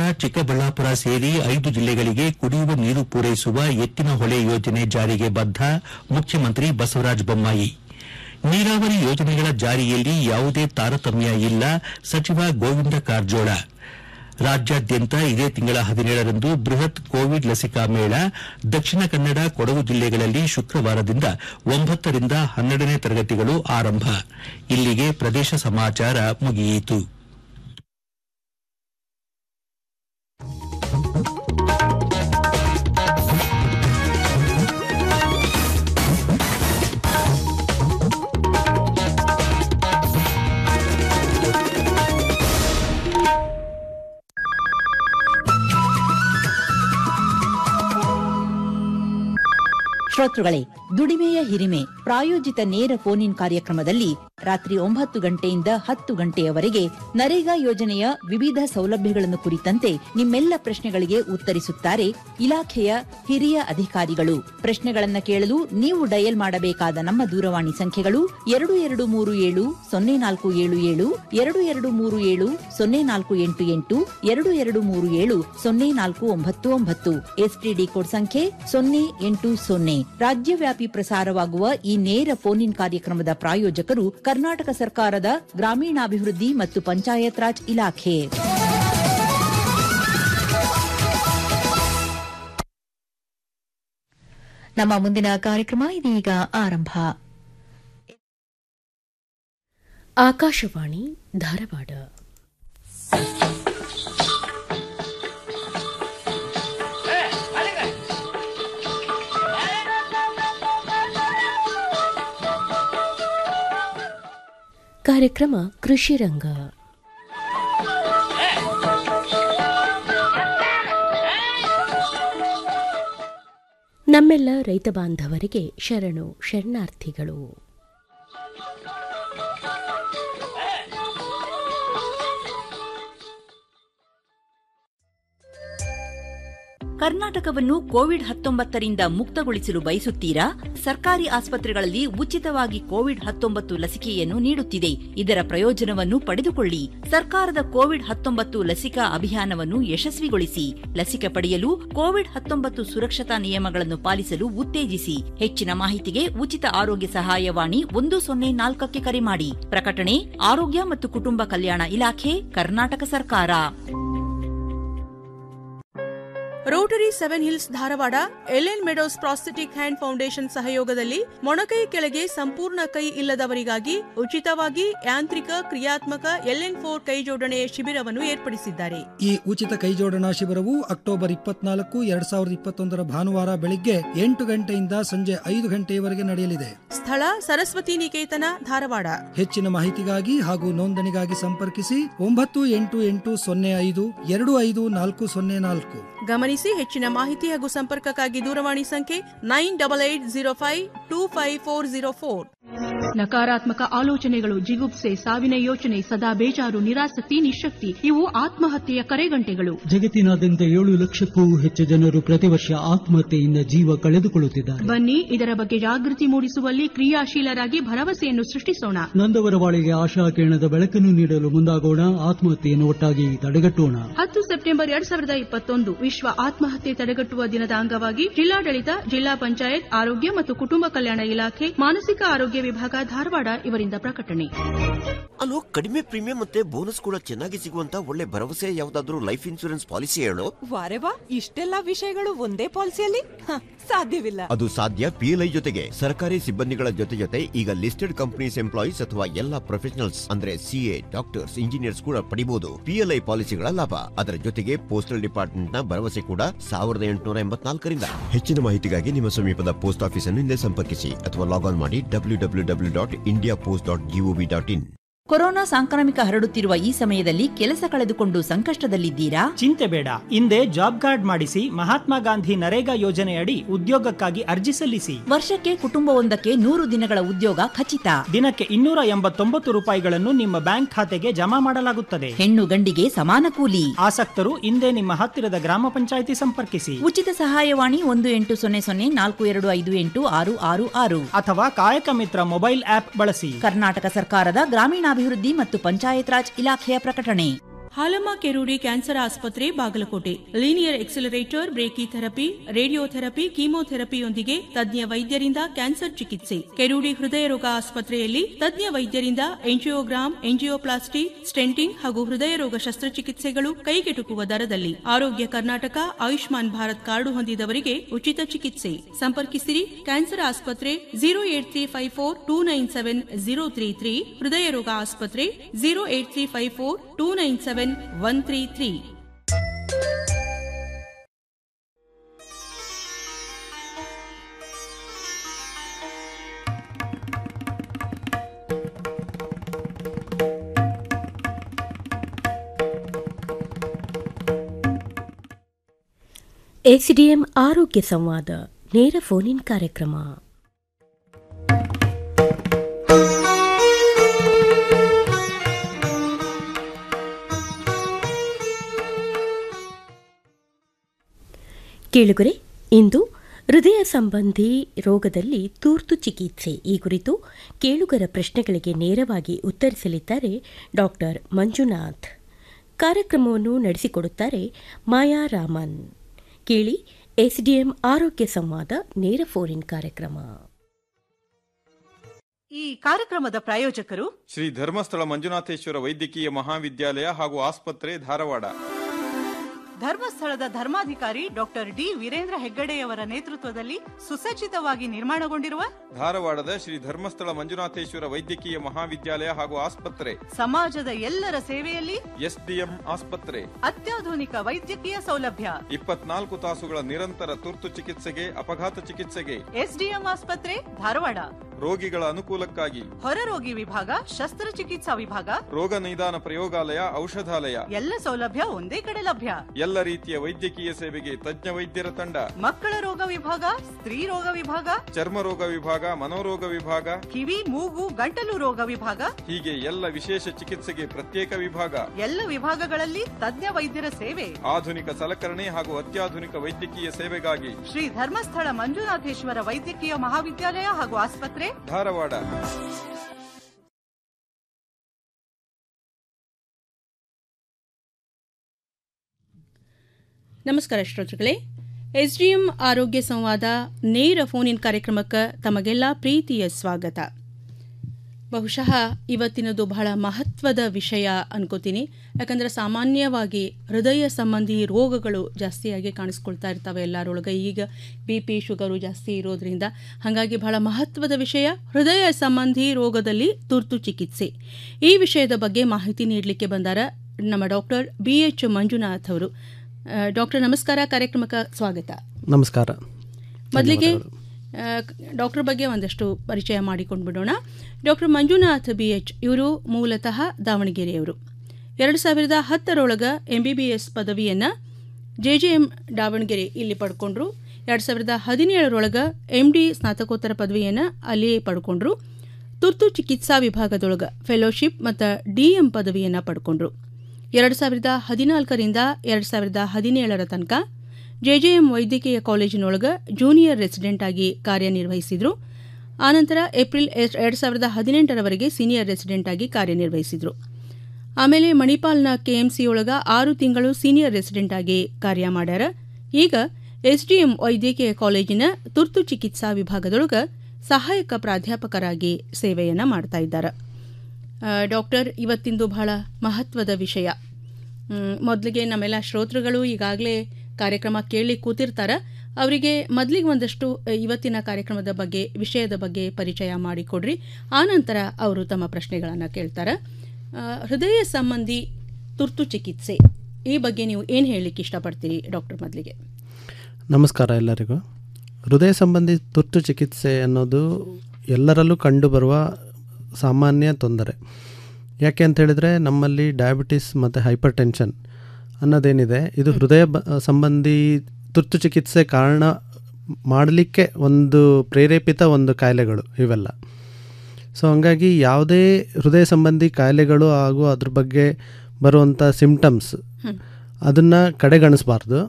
ಚಿಕ್ಕಬಳ್ಳಾಪುರ ಸೇರಿ ಐದು ಜಿಲ್ಲೆಗಳಿಗೆ ಕುಡಿಯುವ ನೀರು ಪೂರೈಸುವ ಎತ್ತಿನ ಹೊಳೆ ಯೋಜನೆ ಜಾರಿಗೆ ಬದ್ದ ಮುಖ್ಯಮಂತ್ರಿ ಬಸವರಾಜ ಬೊಮ್ಮಾಯಿ ನೀರಾವರಿ ಯೋಜನೆಗಳ ಜಾರಿಯಲ್ಲಿ ಯಾವುದೇ ತಾರತಮ್ಯ ಇಲ್ಲ ಸಚಿವ ಗೋವಿಂದ ಕಾರಜೋಳ ರಾಜ್ಯಾದ್ಯಂತ ಇದೇ ತಿಂಗಳ ಹದಿನೇಳರಂದು ಬೃಹತ್ ಕೋವಿಡ್ ಲಸಿಕಾ ಮೇಳ ದಕ್ಷಿಣ ಕನ್ನಡ ಕೊಡಗು ಜಿಲ್ಲೆಗಳಲ್ಲಿ ಶುಕ್ರವಾರದಿಂದ ಒಂಬತ್ತರಿಂದ ಹನ್ನೆರಡನೇ ತರಗತಿಗಳು ಆರಂಭ ಇಲ್ಲಿಗೆ ಪ್ರದೇಶ ಸಮಾಚಾರ ಮುಗಿಯಿತು ಶ್ರೋತೃಗಳೇ ದುಡಿಮೆಯ ಹಿರಿಮೆ ಪ್ರಾಯೋಜಿತ ನೇರ ಫೋನ್ ಇನ್ ಕಾರ್ಯಕ್ರಮದಲ್ಲಿ ರಾತ್ರಿ ಒಂಬತ್ತು ಗಂಟೆಯಿಂದ ಹತ್ತು ಗಂಟೆಯವರೆಗೆ ನರೇಗಾ ಯೋಜನೆಯ ವಿವಿಧ ಸೌಲಭ್ಯಗಳನ್ನು ಕುರಿತಂತೆ ನಿಮ್ಮೆಲ್ಲ ಪ್ರಶ್ನೆಗಳಿಗೆ ಉತ್ತರಿಸುತ್ತಾರೆ ಇಲಾಖೆಯ ಹಿರಿಯ ಅಧಿಕಾರಿಗಳು ಪ್ರಶ್ನೆಗಳನ್ನ ಕೇಳಲು ನೀವು ಡಯಲ್ ಮಾಡಬೇಕಾದ ನಮ್ಮ ದೂರವಾಣಿ ಸಂಖ್ಯೆಗಳು ಎರಡು ಎರಡು ಮೂರು ಏಳು ಸೊನ್ನೆ ನಾಲ್ಕು ಏಳು ಏಳು ಎರಡು ಎರಡು ಮೂರು ಏಳು ಸೊನ್ನೆ ನಾಲ್ಕು ಎಂಟು ಎಂಟು ಎರಡು ಎರಡು ಮೂರು ಏಳು ಸೊನ್ನೆ ನಾಲ್ಕು ಒಂಬತ್ತು ಒಂಬತ್ತು ಎಸ್ಟಿಡಿ ಕೋಡ್ ಸಂಖ್ಯೆ ಸೊನ್ನೆ ಎಂಟು ಸೊನ್ನೆ ರಾಜ್ಯವ್ಯಾಪಿ ಪ್ರಸಾರವಾಗುವ ಈ ನೇರ ಫೋನ್ ಇನ್ ಕಾರ್ಯಕ್ರಮದ ಪ್ರಾಯೋಜಕರು ಕರ್ನಾಟಕ ಸರ್ಕಾರದ ಗ್ರಾಮೀಣಾಭಿವೃದ್ಧಿ ಮತ್ತು ಪಂಚಾಯತ್ ರಾಜ್ ಇಲಾಖೆ ನಮ್ಮ ಮುಂದಿನ ಕಾರ್ಯಕ್ರಮ ಇದೀಗ ಆರಂಭ ಆಕಾಶವಾಣಿ ಧಾರವಾಡ ಕಾರ್ಯಕ್ರಮ ಕೃಷಿ ರಂಗ ನಮ್ಮೆಲ್ಲ ರೈತ ಬಾಂಧವರಿಗೆ ಶರಣು ಶರಣಾರ್ಥಿಗಳು ಕರ್ನಾಟಕವನ್ನು ಕೋವಿಡ್ ಹತ್ತೊಂಬತ್ತರಿಂದ ಮುಕ್ತಗೊಳಿಸಲು ಬಯಸುತ್ತೀರಾ ಸರ್ಕಾರಿ ಆಸ್ಪತ್ರೆಗಳಲ್ಲಿ ಉಚಿತವಾಗಿ ಕೋವಿಡ್ ಹತ್ತೊಂಬತ್ತು ಲಸಿಕೆಯನ್ನು ನೀಡುತ್ತಿದೆ ಇದರ ಪ್ರಯೋಜನವನ್ನು ಪಡೆದುಕೊಳ್ಳಿ ಸರ್ಕಾರದ ಕೋವಿಡ್ ಹತ್ತೊಂಬತ್ತು ಲಸಿಕಾ ಅಭಿಯಾನವನ್ನು ಯಶಸ್ವಿಗೊಳಿಸಿ ಲಸಿಕೆ ಪಡೆಯಲು ಕೋವಿಡ್ ಹತ್ತೊಂಬತ್ತು ಸುರಕ್ಷತಾ ನಿಯಮಗಳನ್ನು ಪಾಲಿಸಲು ಉತ್ತೇಜಿಸಿ ಹೆಚ್ಚಿನ ಮಾಹಿತಿಗೆ ಉಚಿತ ಆರೋಗ್ಯ ಸಹಾಯವಾಣಿ ಒಂದು ಸೊನ್ನೆ ನಾಲ್ಕಕ್ಕೆ ಕರೆ ಮಾಡಿ ಪ್ರಕಟಣೆ ಆರೋಗ್ಯ ಮತ್ತು ಕುಟುಂಬ ಕಲ್ಯಾಣ ಇಲಾಖೆ ಕರ್ನಾಟಕ ಸರ್ಕಾರ rotary seven hills Dharwad L N meadows prosthetic hand foundation ಸಹಯೋಗದಲ್ಲಿ ಮೊಣಕೈ ಕೆಳಗೆ ಸಂಪೂರ್ಣ ಕೈ ಇಲ್ಲದವರಿಗಾಗಿ ಉಚಿತವಾಗಿ ಯಾಂತ್ರಿಕ ಕ್ರಿಯಾತ್ಮಕ ಎಲ್ಎನ್ ಫೋರ್ ಕೈ ಜೋಡಣೆಯ ಶಿಬಿರವನ್ನು ಏರ್ಪಡಿಸಿದ್ದಾರೆ ಈ ಉಚಿತ ಕೈಜೋಡಣಾ ಶಿಬಿರವು ಅಕ್ಟೋಬರ್ ಇಪ್ಪತ್ನಾಲ್ಕು ಎರಡ್ ಸಾವಿರದ ಇಪ್ಪತ್ತೊಂದರ ಭಾನುವಾರ ಬೆಳಿಗ್ಗೆ ಎಂಟು ಗಂಟೆಯಿಂದ ಸಂಜೆ ಐದು ಗಂಟೆಯವರೆಗೆ ನಡೆಯಲಿದೆ ಸ್ಥಳ ಸರಸ್ವತಿ ನಿಕೇತನ ಧಾರವಾಡ ಹೆಚ್ಚಿನ ಮಾಹಿತಿಗಾಗಿ ಹಾಗೂ ನೋಂದಣಿಗಾಗಿ ಸಂಪರ್ಕಿಸಿ ಒಂಬತ್ತು ಎಂಟು ಎಂಟು ಸೊನ್ನೆ ಐದು ಎರಡು ಐದು ನಾಲ್ಕು ಸೊನ್ನೆ ನಾಲ್ಕು ಗಮನಿಸಿ ಹೆಚ್ಚಿನ ಮಾಹಿತಿ ಹಾಗೂ ಸಂಪರ್ಕಕ್ಕಾಗಿ ದೂರವಾಣಿ ಸಂಖ್ಯೆ nine double eight zero five two five four zero four ನಕಾರಾತ್ಮಕ ಆಲೋಚನೆಗಳು ಜಿಗುಪ್ಸೆ ಸಾವಿನ ಯೋಚನೆ ಸದಾ ಬೇಜಾರು ನಿರಾಸಕ್ತಿ ನಿಶಕ್ತಿ ಇವು ಆತ್ಮಹತ್ಯೆಯ ಕರೆಗಂಟೆಗಳು ಜಗತ್ತಿನಾದ್ಯಂತ ಏಳು ಲಕ್ಷಕ್ಕೂ ಹೆಚ್ಚು ಜನರು ಪ್ರತಿ ವರ್ಷ ಆತ್ಮಹತ್ಯೆಯಿಂದ ಜೀವ ಕಳೆದುಕೊಳ್ಳುತ್ತಿದ್ದಾರೆ ಬನ್ನಿ ಇದರ ಬಗ್ಗೆ ಜಾಗೃತಿ ಮೂಡಿಸುವಲ್ಲಿ ಕ್ರಿಯಾಶೀಲರಾಗಿ ಭರವಸೆಯನ್ನು ಸೃಷ್ಟಿಸೋಣ ನೊಂದವರ ಬಾಳಿಗೆ ಆಶಾ ಕಿರಣದ ಬೆಳಕನ್ನು ನೀಡಲು ಮುಂದಾಗೋಣ ಆತ್ಮಹತ್ಯೆಯನ್ನು ಒಟ್ಟಾಗಿ ತಡೆಗಟ್ಟೋಣ ಹತ್ತು ಸೆಪ್ಟೆಂಬರ್ ಎರಡ್ ಸಾವಿರದ ಇಪ್ಪತ್ತೊಂದು ವಿಶ್ವ ಆತ್ಮಹತ್ಯೆ ತಡೆಗಟ್ಟುವ ದಿನದ ಅಂಗವಾಗಿ ಜಿಲ್ಲಾಡಳಿತ ಜಿಲ್ಲಾ ಪಂಚಾಯತ್ ಆರೋಗ್ಯ ಮತ್ತು ಕುಟುಂಬ ಕಲ್ಯಾಣ ಇಲಾಖೆ ಮಾನಸಿಕ ಆರೋಗ್ಯ ವಿಭಾಗ ಧಾರವಾಡ ಇವರಿಂದ ಪ್ರಕಟಣೆ ಅಲ್ಲೋ ಕಡಿಮೆ ಪ್ರೀಮಿಯಂ ಮತ್ತೆ ಬೋನಸ್ ಕೂಡ ಚೆನ್ನಾಗಿ ಸಿಗುವಂತ ಒಳ್ಳೆ ಭರವಸೆ ಯಾವ್ದಾದ್ರು ಲೈಫ್ ಇನ್ಸೂರೆನ್ಸ್ ಪಾಲಿಸಿ ಹೇಳು ವಾರೆ ವಾ ಇಷ್ಟೆಲ್ಲ ವಿಷಯಗಳು ಒಂದೇ ಪಾಲಿಸಿಯಲ್ಲಿ ಹ, ಸಾಧ್ಯವಿಲ್ಲ ಅದು ಸಾಧ್ಯ ಪಿಎಲ್ಐ ಜೊತೆಗೆ ಸರ್ಕಾರಿ ಸಿಬ್ಬಂದಿಗಳ ಜೊತೆ ಜೊತೆ ಈಗ ಲಿಸ್ಟೆಡ್ ಕಂಪನೀಸ್ ಎಂಪ್ಲಾಯೀಸ್ ಅಥವಾ ಎಲ್ಲಾ ಪ್ರೊಫೆಷನಲ್ಸ್ ಅಂದ್ರೆ ಸಿಎ ಡಾಕ್ಟರ್ಸ್ ಇಂಜಿನಿಯರ್ಸ್ ಕೂಡ ಪಡಿಬಹುದು ಪಿಎಲ್ಐ ಪಾಲಿಸಿಗಳ ಲಾಭ ಅದರ ಜೊತೆಗೆ ಪೋಸ್ಟಲ್ ಡಿಪಾರ್ಟ್ಮೆಂಟ್ ನ ಭರವಸೆ ಕೂಡ ಸಾವಿರದ ಎಂಟುನೂರ ಎಂಬತ್ನಾಲ್ಕರಿಂದ ಹೆಚ್ಚಿನ ಮಾಹಿತಿಗಾಗಿ ನಿಮ್ಮ ಸಮೀಪದ ಪೋಸ್ಟ್ ಆಫೀಸ್ ಅನ್ನು ಹಿಂದೆ ಸಂಪರ್ಕಿಸಿ ಅಥವಾ ಲಾಗ್ ಆನ್ ಮಾಡಿ W W W dot India post dot G O V dot in corona ಸಾಂಕ್ರಾಮಿಕ ಹರಡುತ್ತಿರುವ ಈ ಸಮಯದಲ್ಲಿ ಕೆಲಸ ಕಳೆದುಕೊಂಡು ಸಂಕಷ್ಟದಲ್ಲಿದ್ದೀರಾ ಚಿಂತೆ ಬೇಡ ಹಿಂದೆ ಜಾಬ್ ಕಾರ್ಡ್ ಮಾಡಿಸಿ ಮಹಾತ್ಮ ಗಾಂಧಿ ನರೇಗಾ ಯೋಜನೆಯಡಿ ಉದ್ಯೋಗಕ್ಕಾಗಿ ಅರ್ಜಿ ಸಲ್ಲಿಸಿ ವರ್ಷಕ್ಕೆ ಕುಟುಂಬವೊಂದಕ್ಕೆ ನೂರು ದಿನಗಳ ಉದ್ಯೋಗ ಖಚಿತ ದಿನಕ್ಕೆ ಇನ್ನೂರ ಎಂಬತ್ತೊಂಬತ್ತು ರೂಪಾಯಿಗಳನ್ನು ನಿಮ್ಮ ಬ್ಯಾಂಕ್ ಖಾತೆಗೆ ಜಮಾ ಮಾಡಲಾಗುತ್ತದೆ ಹೆಣ್ಣು ಗಂಡಿಗೆ ಸಮಾನ ಕೂಲಿ ಆಸಕ್ತರು ಹಿಂದೆ ನಿಮ್ಮ ಹತ್ತಿರದ ಗ್ರಾಮ ಪಂಚಾಯಿತಿ ಸಂಪರ್ಕಿಸಿ ಉಚಿತ ಸಹಾಯವಾಣಿ ಒಂದು ಎಂಟು ಸೊನ್ನೆ ಸೊನ್ನೆ ನಾಲ್ಕು ಎರಡು ಐದು ಎಂಟು ಆರು ಆರು ಆರು ಅಥವಾ ಕಾಯಕ ಮಿತ್ರ ಮೊಬೈಲ್ ಆಪ್ ಬಳಸಿ ಕರ್ನಾಟಕ ಸರ್ಕಾರದ ಗ್ರಾಮೀಣಾಭಿವೃದ್ಧಿ ಮತ್ತು ಪಂಚಾಯತ್ ರಾಜ್ ಇಲಾಖೆಯ ಪ್ರಕಟಣೆ ಹಾಲಮ್ಮ ಕೆರೂಡಿ ಕ್ಯಾನ್ಸರ್ ಆಸ್ಪತ್ರೆ Bagalkot linear accelerator brachy therapy radiotherapy ಕೀಮೋಥೆರಪಿಯೊಂದಿಗೆ ತಜ್ಞ ವೈದ್ಯರಿಂದ ಕ್ಯಾನ್ಸರ್ ಚಿಕಿತ್ಸೆ ಕೆರೂಡಿ ಹೃದಯ ರೋಗ ಆಸ್ಪತ್ರೆಯಲ್ಲಿ ತಜ್ಞ ವೈದ್ಯರಿಂದ ಎಂಜಿಯೋಗ್ರಾಮ್ ಎಂಜಿಯೋಪ್ಲಾಸ್ಟಿ ಸ್ಟೆಂಟಿಂಗ್ ಹಾಗೂ ಹೃದಯ ರೋಗ ಶಸ್ತ್ರಚಿಕಿತ್ಸೆಗಳು ಕೈಗೆಟುಕುವ ದರದಲ್ಲಿ ಆರೋಗ್ಯ ಕರ್ನಾಟಕ ಆಯುಷ್ಮಾನ್ ಭಾರತ್ ಕಾರ್ಡು ಹೊಂದಿದವರಿಗೆ ಉಚಿತ ಚಿಕಿತ್ಸೆ ಸಂಪರ್ಕಿಸಿರಿ ಕ್ಯಾನ್ಸರ್ ಆಸ್ಪತ್ರೆ zero eight three five four two nine seven zero three three ಹೃದಯ ರೋಗ ಆಸ್ಪತ್ರೆ zero eight three five four two nine seven one three three SDM ಆರೋಗ್ಯ ಸಂವಾದ ನೇರ ಫೋನ್ ಇನ್ ಕಾರ್ಯಕ್ರಮ ಕೇಳುಗರೆ ಇಂದು ಹೃದಯ ಸಂಬಂಧಿ ರೋಗದಲ್ಲಿ ತುರ್ತು ಚಿಕಿತ್ಸೆ ಈ ಕುರಿತು ಕೇಳುಗರ ಪ್ರಶ್ನೆಗಳಿಗೆ ನೇರವಾಗಿ ಉತ್ತರಿಸಲಿದ್ದಾರೆ ಡಾಕ್ಟರ್ ಮಂಜುನಾಥ್ ಕಾರ್ಯಕ್ರಮವನ್ನು ನಡೆಸಿಕೊಡುತ್ತಾರೆ ಮಾಯಾ ರಾಮನ್ ಕೇಳಿ ಎಸ್ಡಿಎಂ ಆರೋಗ್ಯ ಸಂವಾದ ನೇರ ಫೋನ್ ಕಾರ್ಯಕ್ರಮ ಈ ಕಾರ್ಯಕ್ರಮದ ಪ್ರಾಯೋಜಕರು ಶ್ರೀ ಧರ್ಮಸ್ಥಳ ಮಂಜುನಾಥೇಶ್ವರ ವೈದ್ಯಕೀಯ ಮಹಾವಿದ್ಯಾಲಯ ಹಾಗೂ ಆಸ್ಪತ್ರೆ ಧಾರವಾಡ ಧರ್ಮಸ್ಥಳದ ಧರ್ಮಾಧಿಕಾರಿ ಡಾಕ್ಟರ್ ಡಿ ವೀರೇಂದ್ರ ಹೆಗ್ಗಡೆಯವರ ನೇತೃತ್ವದಲ್ಲಿ ಸುಸಜ್ಜಿತವಾಗಿ ನಿರ್ಮಾಣಗೊಂಡಿರುವ ಧಾರವಾಡದ ಶ್ರೀ ಧರ್ಮಸ್ಥಳ ಮಂಜುನಾಥೇಶ್ವರ ವೈದ್ಯಕೀಯ ಮಹಾವಿದ್ಯಾಲಯ ಹಾಗೂ ಆಸ್ಪತ್ರೆ ಸಮಾಜದ ಎಲ್ಲರ ಸೇವೆಯಲ್ಲಿ ಎಸ್ಡಿಎಂ ಆಸ್ಪತ್ರೆ ಅತ್ಯಾಧುನಿಕ ವೈದ್ಯಕೀಯ ಸೌಲಭ್ಯ ಇಪ್ಪತ್ನಾಲ್ಕು ತಾಸುಗಳ ನಿರಂತರ ತುರ್ತು ಚಿಕಿತ್ಸೆಗೆ ಅಪಘಾತ ಚಿಕಿತ್ಸೆಗೆ ಎಸ್ಡಿಎಂ ಆಸ್ಪತ್ರೆ ಧಾರವಾಡ ರೋಗಿಗಳ ಅನುಕೂಲಕ್ಕಾಗಿ ಹೊರರೋಗಿ ವಿಭಾಗ ಶಸ್ತ್ರಚಿಕಿತ್ಸಾ ವಿಭಾಗ ರೋಗ ನಿದಾನ ಪ್ರಯೋಗಾಲಯ ಔಷಧಾಲಯ ಎಲ್ಲ ಸೌಲಭ್ಯ ಒಂದೇ ಕಡೆ ಲಭ್ಯ ಎಲ್ಲ ರೀತಿಯ ವೈದ್ಯಕೀಯ ಸೇವೆಗೆ ತಜ್ಞ ವೈದ್ಯರ ತಂಡ ಮಕ್ಕಳ ರೋಗ ವಿಭಾಗ ಸ್ತ್ರೀ ರೋಗ ವಿಭಾಗ ಚರ್ಮ ರೋಗ ವಿಭಾಗ ಮನೋರೋಗ ವಿಭಾಗ ಕಿವಿ ಮೂಗು ಗಂಟಲು ರೋಗ ವಿಭಾಗ ಹೀಗೆ ಎಲ್ಲ ವಿಶೇಷ ಚಿಕಿತ್ಸೆಗೆ ಪ್ರತ್ಯೇಕ ವಿಭಾಗ ಎಲ್ಲ ವಿಭಾಗಗಳಲ್ಲಿ ತಜ್ಞ ವೈದ್ಯರ ಸೇವೆ ಆಧುನಿಕ ಸಲಕರಣೆ ಹಾಗೂ ಅತ್ಯಾಧುನಿಕ ವೈದ್ಯಕೀಯ ಸೇವೆಗಾಗಿ ಶ್ರೀ ಧರ್ಮಸ್ಥಳ ಮಂಜುನಾಥೇಶ್ವರ ವೈದ್ಯಕೀಯ ಮಹಾವಿದ್ಯಾಲಯ ಹಾಗೂ ಆಸ್ಪತ್ರೆ ಧಾರವಾಡ ನಮಸ್ಕಾರ ಶ್ರೋತೃಗಳೇ ಎಸ್ಡಿಎಂ ಆರೋಗ್ಯ ಸಂವಾದ ನೇರ ಫೋನ್ ಇನ್ ಕಾರ್ಯಕ್ರಮಕ್ಕೆ ತಮಗೆಲ್ಲ ಪ್ರೀತಿಯ ಸ್ವಾಗತ ಬಹುಶಃ ಇವತ್ತಿನದು ಬಹಳ ಮಹತ್ವದ ವಿಷಯ ಅನ್ಕೋತೀನಿ ಯಾಕಂದರೆ ಸಾಮಾನ್ಯವಾಗಿ ಹೃದಯ ಸಂಬಂಧಿ ರೋಗಗಳು ಜಾಸ್ತಿಯಾಗಿ ಕಾಣಿಸ್ಕೊಳ್ತಾ ಇರ್ತವೆ ಎಲ್ಲರೊಳಗೆ ಈಗ ಬಿ ಪಿ ಶುಗರು ಜಾಸ್ತಿ ಇರೋದ್ರಿಂದ ಹಾಗಾಗಿ ಬಹಳ ಮಹತ್ವದ ವಿಷಯ ಹೃದಯ ಸಂಬಂಧಿ ರೋಗದಲ್ಲಿ ತುರ್ತು ಚಿಕಿತ್ಸೆ ಈ ವಿಷಯದ ಬಗ್ಗೆ ಮಾಹಿತಿ ನೀಡಲಿಕ್ಕೆ ಬಂದಾರ ನಮ್ಮ ಡಾಕ್ಟರ್ ಬಿ ಎಚ್ ಮಂಜುನಾಥ್ ಅವರು ಆ, ಡಾಕ್ಟರ್ ನಮಸ್ಕಾರ ಕಾರ್ಯಕ್ರಮಕ್ಕೆ ಸ್ವಾಗತ ನಮಸ್ಕಾರ ಮೊದಲಿಗೆ ಡಾಕ್ಟರ್ ಬಗ್ಗೆ ಒಂದಷ್ಟು ಪರಿಚಯ ಮಾಡಿಕೊಂಡು ಬಿಡೋಣ ಡಾಕ್ಟರ್ ಮಂಜುನಾಥ್ ಬಿ ಎಚ್ ಇವರು ಮೂಲತಃ ದಾವಣಗೆರೆಯವರು ಎರಡು ಸಾವಿರದ ಹತ್ತರೊಳಗ ಎಂ ಬಿ ಬಿ ಎಸ್ ಪದವಿಯನ್ನು ಜೆ ಜೆ ಎಂ ದಾವಣಗೆರೆ ಇಲ್ಲಿ ಪಡ್ಕೊಂಡ್ರು ಎರಡು ಸಾವಿರದ ಹದಿನೇಳರೊಳಗೆ ಎಂ ಡಿ ಸ್ನಾತಕೋತ್ತರ ಪದವಿಯನ್ನು ಅಲ್ಲಿಯೇ ಪಡ್ಕೊಂಡ್ರು ತುರ್ತು ಚಿಕಿತ್ಸಾ ವಿಭಾಗದೊಳಗೆ ಫೆಲೋಶಿಪ್ ಮತ್ತು ಡಿ ಎಂ ಪದವಿಯನ್ನು ಪಡ್ಕೊಂಡ್ರು ಎರಡು ಸಾವಿರದ ಹದಿನಾಲ್ಕರಿಂದ ಎರಡು ಸಾವಿರದ ಹದಿನೇಳರ ತನಕ ಜೆಜೆಎಂ ವೈದ್ಯಕೀಯ ಕಾಲೇಜಿನೊಳಗೆ ಜೂನಿಯರ್ ರೆಸಿಡೆಂಟ್ ಆಗಿ ಕಾರ್ಯನಿರ್ವಹಿಸಿದರು ಆನಂತರ ಏಪ್ರಿಲ್ ಎರಡು ಸಾವಿರದ ಹದಿನೆಂಟರವರೆಗೆ ಸೀನಿಯರ್ ರೆಸಿಡೆಂಟ್ ಆಗಿ ಕಾರ್ಯನಿರ್ವಹಿಸಿದರು ಆಮೇಲೆ ಮಣಿಪಾಲ್ನ ಕೆಎಂಸಿ ಒಳಗ ಆರು ತಿಂಗಳು ಸೀನಿಯರ್ ರೆಸಿಡೆಂಟ್ ಆಗಿ ಕಾರ್ಯ ಮಾಡ್ಯಾರ ಈಗ ಎಸ್ಡಿಎಂ ವೈದ್ಯಕೀಯ ಕಾಲೇಜಿನ ತುರ್ತು ಚಿಕಿತ್ಸಾ ವಿಭಾಗದೊಳಗೆ ಸಹಾಯಕ ಪ್ರಾಧ್ಯಾಪಕರಾಗಿ ಸೇವೆಯನ್ನು ಮಾಡ್ತಾ ಇದ್ದಾರೆ ಆ, ಡಾಕ್ಟರ್ ಇವತ್ತಿಂದು ಬಹಳ ಮಹತ್ವದ ವಿಷಯ ಮ್, ಮೊದಲಿಗೆ ನಮ್ಮೆಲ್ಲ ಶ್ರೋತೃಗಳು ಈಗಾಗಲೇ ಕಾರ್ಯಕ್ರಮ ಕೇಳಿ ಕೂತಿರ್ತಾರೆ ಅವರಿಗೆ ಮೊದಲಿಗೆ ಒಂದಷ್ಟು ಅ, ಇವತ್ತಿನ ಕಾರ್ಯಕ್ರಮದ ಬಗ್ಗೆ ವಿಷಯದ ಬಗ್ಗೆ ಪರಿಚಯ ಮಾಡಿಕೊಡ್ರಿ ಆನಂತರ ಅವರು ತಮ್ಮ ಪ್ರಶ್ನೆಗಳನ್ನು ಕೇಳ್ತಾರೆ ಆ, ಹೃದಯ ಸಂಬಂಧಿ ತುರ್ತು ಚಿಕಿತ್ಸೆ ಈ ಬಗ್ಗೆ ನೀವು ಏನು ಹೇಳಲಿಕ್ಕೆ ಇಷ್ಟಪಡ್ತೀರಿ ಡಾಕ್ಟರ್ ಮೊದಲಿಗೆ ನಮಸ್ಕಾರ ಎಲ್ಲರಿಗೂ ಹೃದಯ ಸಂಬಂಧಿ ತುರ್ತು ಚಿಕಿತ್ಸೆ ಅನ್ನೋದು ಎಲ್ಲರಲ್ಲೂ ಕಂಡುಬರುವ ಸಾಮಾನ್ಯ ತೊಂದರೆ ಯಾಕೆ ಅಂತ ಹೇಳಿದರೆ ನಮ್ಮಲ್ಲಿ ಡಯಾಬಿಟಿಸ್ ಮತ್ತು ಹೈಪರ್ ಟೆನ್ಷನ್ ಅನ್ನೋದೇನಿದೆ ಇದು ಹೃದಯ ಬ ಸಂಬಂಧಿ ತುರ್ತು ಚಿಕಿತ್ಸೆ ಕಾರಣ ಮಾಡಲಿಕ್ಕೆ ಒಂದು ಪ್ರೇರೇಪಿತ ಒಂದು ಕಾಯಿಲೆಗಳು ಇವೆಲ್ಲ ಸೊ ಹಂಗಾಗಿ ಯಾವುದೇ ಹೃದಯ ಸಂಬಂಧಿ ಕಾಯಿಲೆಗಳು ಹಾಗೂ ಅದ್ರ ಬಗ್ಗೆ ಬರುವಂಥ ಸಿಮ್ಟಮ್ಸ್ ಅದನ್ನು ಕಡೆಗಣಿಸಬಾರ್ದು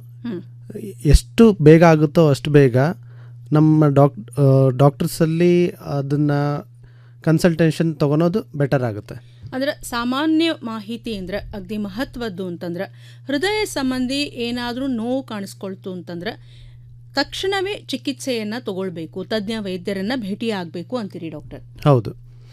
ಎಷ್ಟು ಬೇಗ ಆಗುತ್ತೋ ಅಷ್ಟು ಬೇಗ ನಮ್ಮ ಡಾಕ್ ಡಾಕ್ಟರ್ಸಲ್ಲಿ ಅದನ್ನು ಕನ್ಸಲ್ಟೇಷನ್ ತೊಗೊಳೋದು ಬೆಟರ್ ಆಗುತ್ತೆ ಅಂದ್ರೆ ಸಾಮಾನ್ಯ ಮಾಹಿತಿ ಅಂದ್ರೆ ಅಗ್ದಿ ಮಹತ್ವದ್ದು ಅಂತಂದ್ರೆ ಹೃದಯ ಸಂಬಂಧಿ ಏನಾದರೂ ನೋವು ಕಾಣಿಸ್ಕೊಳ್ತು ಅಂತಂದ್ರೆ ತಕ್ಷಣವೇ ಚಿಕಿತ್ಸೆಯನ್ನ ತಗೊಳ್ಬೇಕು ತಜ್ಞ ವೈದ್ಯರನ್ನ ಭೇಟಿಯಾಗಬೇಕು ಅಂತೀರಿ ಡಾಕ್ಟರ್ ಹೌದು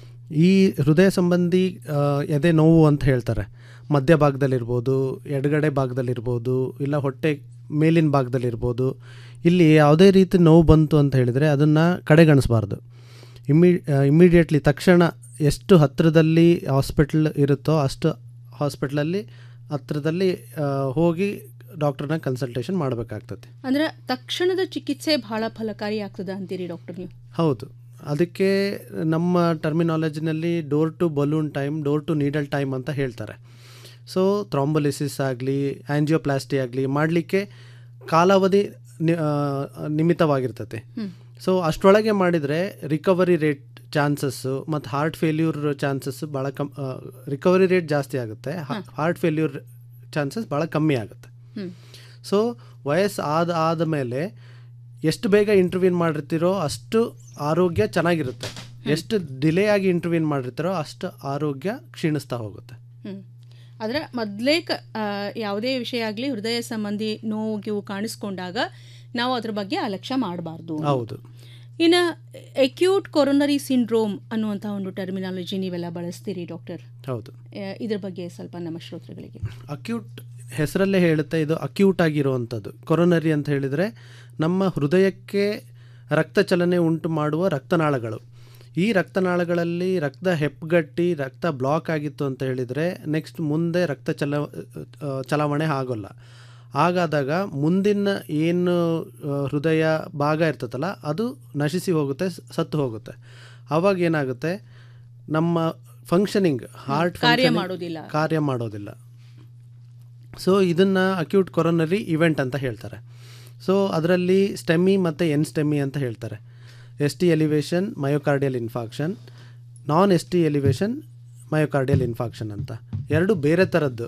ಈ ಹೃದಯ ಸಂಬಂಧಿ ಆ, ಎದೆ ನೋವು ಅಂತ ಹೇಳ್ತಾರೆ ಮಧ್ಯಭಾಗದಲ್ಲಿರ್ಬೋದು ಎಡಗಡೆ ಭಾಗದಲ್ಲಿರ್ಬೋದು ಇಲ್ಲ ಹೊಟ್ಟೆ ಮೇಲಿನ ಭಾಗದಲ್ಲಿರ್ಬೋದು ಇಲ್ಲಿ ಯಾವುದೇ ರೀತಿ ನೋವು ಬಂತು ಅಂತ ಹೇಳಿದರೆ ಅದನ್ನು ಕಡೆಗಣಿಸಬಾರ್ದು ಇಮ್ಮಿ ಇಮ್ಮಿಡಿಯೇಟ್ಲಿ ತಕ್ಷಣ ಎಷ್ಟು ಹತ್ತಿರದಲ್ಲಿ ಹಾಸ್ಪಿಟ್ಲ್ ಇರುತ್ತೋ ಅಷ್ಟು ಹಾಸ್ಪಿಟ್ಲಲ್ಲಿ ಹತ್ತಿರದಲ್ಲಿ ಆ, ಹೋಗಿ ಡಾಕ್ಟ್ರನ್ನ ಕನ್ಸಲ್ಟೇಷನ್ ಮಾಡಬೇಕಾಗ್ತದೆ ಅಂದ್ರೆ ತಕ್ಷಣದ ಚಿಕಿತ್ಸೆ ಬಹಳ ಫಲಕಾರಿ ಆಗ್ತದ ಅಂತೀರಿ ಡಾಕ್ಟರ್ ನೀವು ಹೌದು ಅದಕ್ಕೆ ನಮ್ಮ ಟರ್ಮಿನಾಲಜಿನಲ್ಲಿ door to balloon time door to needle time ಅಂತ ಹೇಳ್ತಾರೆ ಸೊ ಥ್ರಾಂಬೋಲಿಸಿಸ್ ಆಗಲಿ ಆ್ಯಂಜಿಯೋಪ್ಲಾಸ್ಟಿ ಆಗಲಿ ಮಾಡಲಿಕ್ಕೆ ಕಾಲಾವಧಿ ನಿ- ಆ, ನಿಮಿತ್ತವಾಗಿರ್ತದೆ ಸೊ ಅಷ್ಟರೊಳಗೆ ಮಾಡಿದರೆ ರಿಕವರಿ ರೇಟ್ ಚಾನ್ಸಸ್ಸು ಮತ್ತು ಹಾರ್ಟ್ ಫೇಲ್ಯೂರ್ ಚಾನ್ಸಸ್ ಭಾಳ ಕಮ್ ರಿಕವರಿ ರೇಟ್ ಜಾಸ್ತಿ ಆಗುತ್ತೆ ಹಾರ್ಟ್ ಫೇಲ್ಯೂರ್ ಚಾನ್ಸಸ್ ಭಾಳ ಕಮ್ಮಿ ಆಗುತ್ತೆ ಹ್ಮ್. ಸೊ ವಯಸ್ಸು ಆದ ಆದಮೇಲೆ ಎಷ್ಟು ಬೇಗ ಇಂಟರ್ವ್ಯೂನ್ ಮಾಡಿರ್ತೀರೋ ಅಷ್ಟು ಆರೋಗ್ಯ ಚೆನ್ನಾಗಿರುತ್ತೆ ಎಷ್ಟು ಡಿಲೇ ಆಗಿ ಇಂಟರ್ವ್ಯೂನ್ ಮಾಡಿರ್ತೀರೋ ಅಷ್ಟು ಆರೋಗ್ಯ ಕ್ಷೀಣಿಸ್ತಾ ಹೋಗುತ್ತೆ ಹ್ಮ್ ಆದ್ರೆ ಮೊದಲೇ ಕ ಆ, ಯಾವುದೇ ವಿಷಯ ಆಗಲಿ ಹೃದಯ ಸಂಬಂಧಿ ನೋವು ಗಿವು ಕಾಣಿಸ್ಕೊಂಡಾಗ ನಾವು ಅದ್ರ ಬಗ್ಗೆ ಅಲಕ್ಷ್ಯ ಮಾಡಬಾರ್ದು ಹೌದು ಇನ್ನು ಎಕ್ಯೂಟ್ ಕೊರೊನರಿ ಸಿಂಡ್ರೋಮ್ ಅನ್ನುವಂಥ ಒಂದು ಟರ್ಮಿನಾಲಜಿ ನೀವೆಲ್ಲ ಬಳಸ್ತೀರಿ ಡಾಕ್ಟರ್ ಹೌದು ಇದ್ರ ಬಗ್ಗೆ ಸ್ವಲ್ಪ ನಮ್ಮ ಶ್ರೋತೃಗಳಿಗೆ ಅಕ್ಯೂಟ್ ಹೆಸರಲ್ಲೇ ಹೇಳುತ್ತೆ ಇದು ಅಕ್ಯೂಟ್ ಆಗಿರುವಂಥದ್ದು ಕೊರೊನರಿ ಅಂತ ಹೇಳಿದರೆ ನಮ್ಮ ಹೃದಯಕ್ಕೆ ರಕ್ತ ಚಲನೆ ಉಂಟು ಮಾಡುವ ರಕ್ತನಾಳಗಳು ಈ ರಕ್ತನಾಳಗಳಲ್ಲಿ ರಕ್ತ ಹೆಪ್ಪುಗಟ್ಟಿ ರಕ್ತ ಬ್ಲಾಕ್ ಆಗಿತ್ತು ಅಂತ ಹೇಳಿದರೆ ನೆಕ್ಸ್ಟ್ ಮುಂದೆ ರಕ್ತ ಚಲ ಆ, ಚಲಾವಣೆ ಆಗೋಲ್ಲ ಹಾಗಾದಾಗ ಮುಂದಿನ ಏನು ಆ, ಹೃದಯ ಭಾಗ ಇರ್ತದಲ್ಲ ಅದು ನಶಿಸಿ ಹೋಗುತ್ತೆ ಸ- ಸತ್ತು ಹೋಗುತ್ತೆ ಆವಾಗ ಏನಾಗುತ್ತೆ ನಮ್ಮ ಫಂಕ್ಷನಿಂಗ್ ಹಾರ್ಟ್ ಕಾರ್ಯ ಮಾಡೋದಿಲ್ಲ. ಕಾರ್ಯ ಮಾಡೋದಿಲ್ಲ ಸೊ ಇದನ್ನು ಅಕ್ಯೂಟ್ ಕೊರೊನರಿ ಇವೆಂಟ್ ಅಂತ ಹೇಳ್ತಾರೆ ಸೊ ಅದರಲ್ಲಿ ಸ್ಟೆಮಿ ಮತ್ತು ಎನ್ ಸ್ಟೆಮಿ ಅಂತ ಹೇಳ್ತಾರೆ S T elevation myocardial infarction non S T elevation myocardial infarction ಅಂತ ಎರಡು ಬೇರೆ ಥರದ್ದು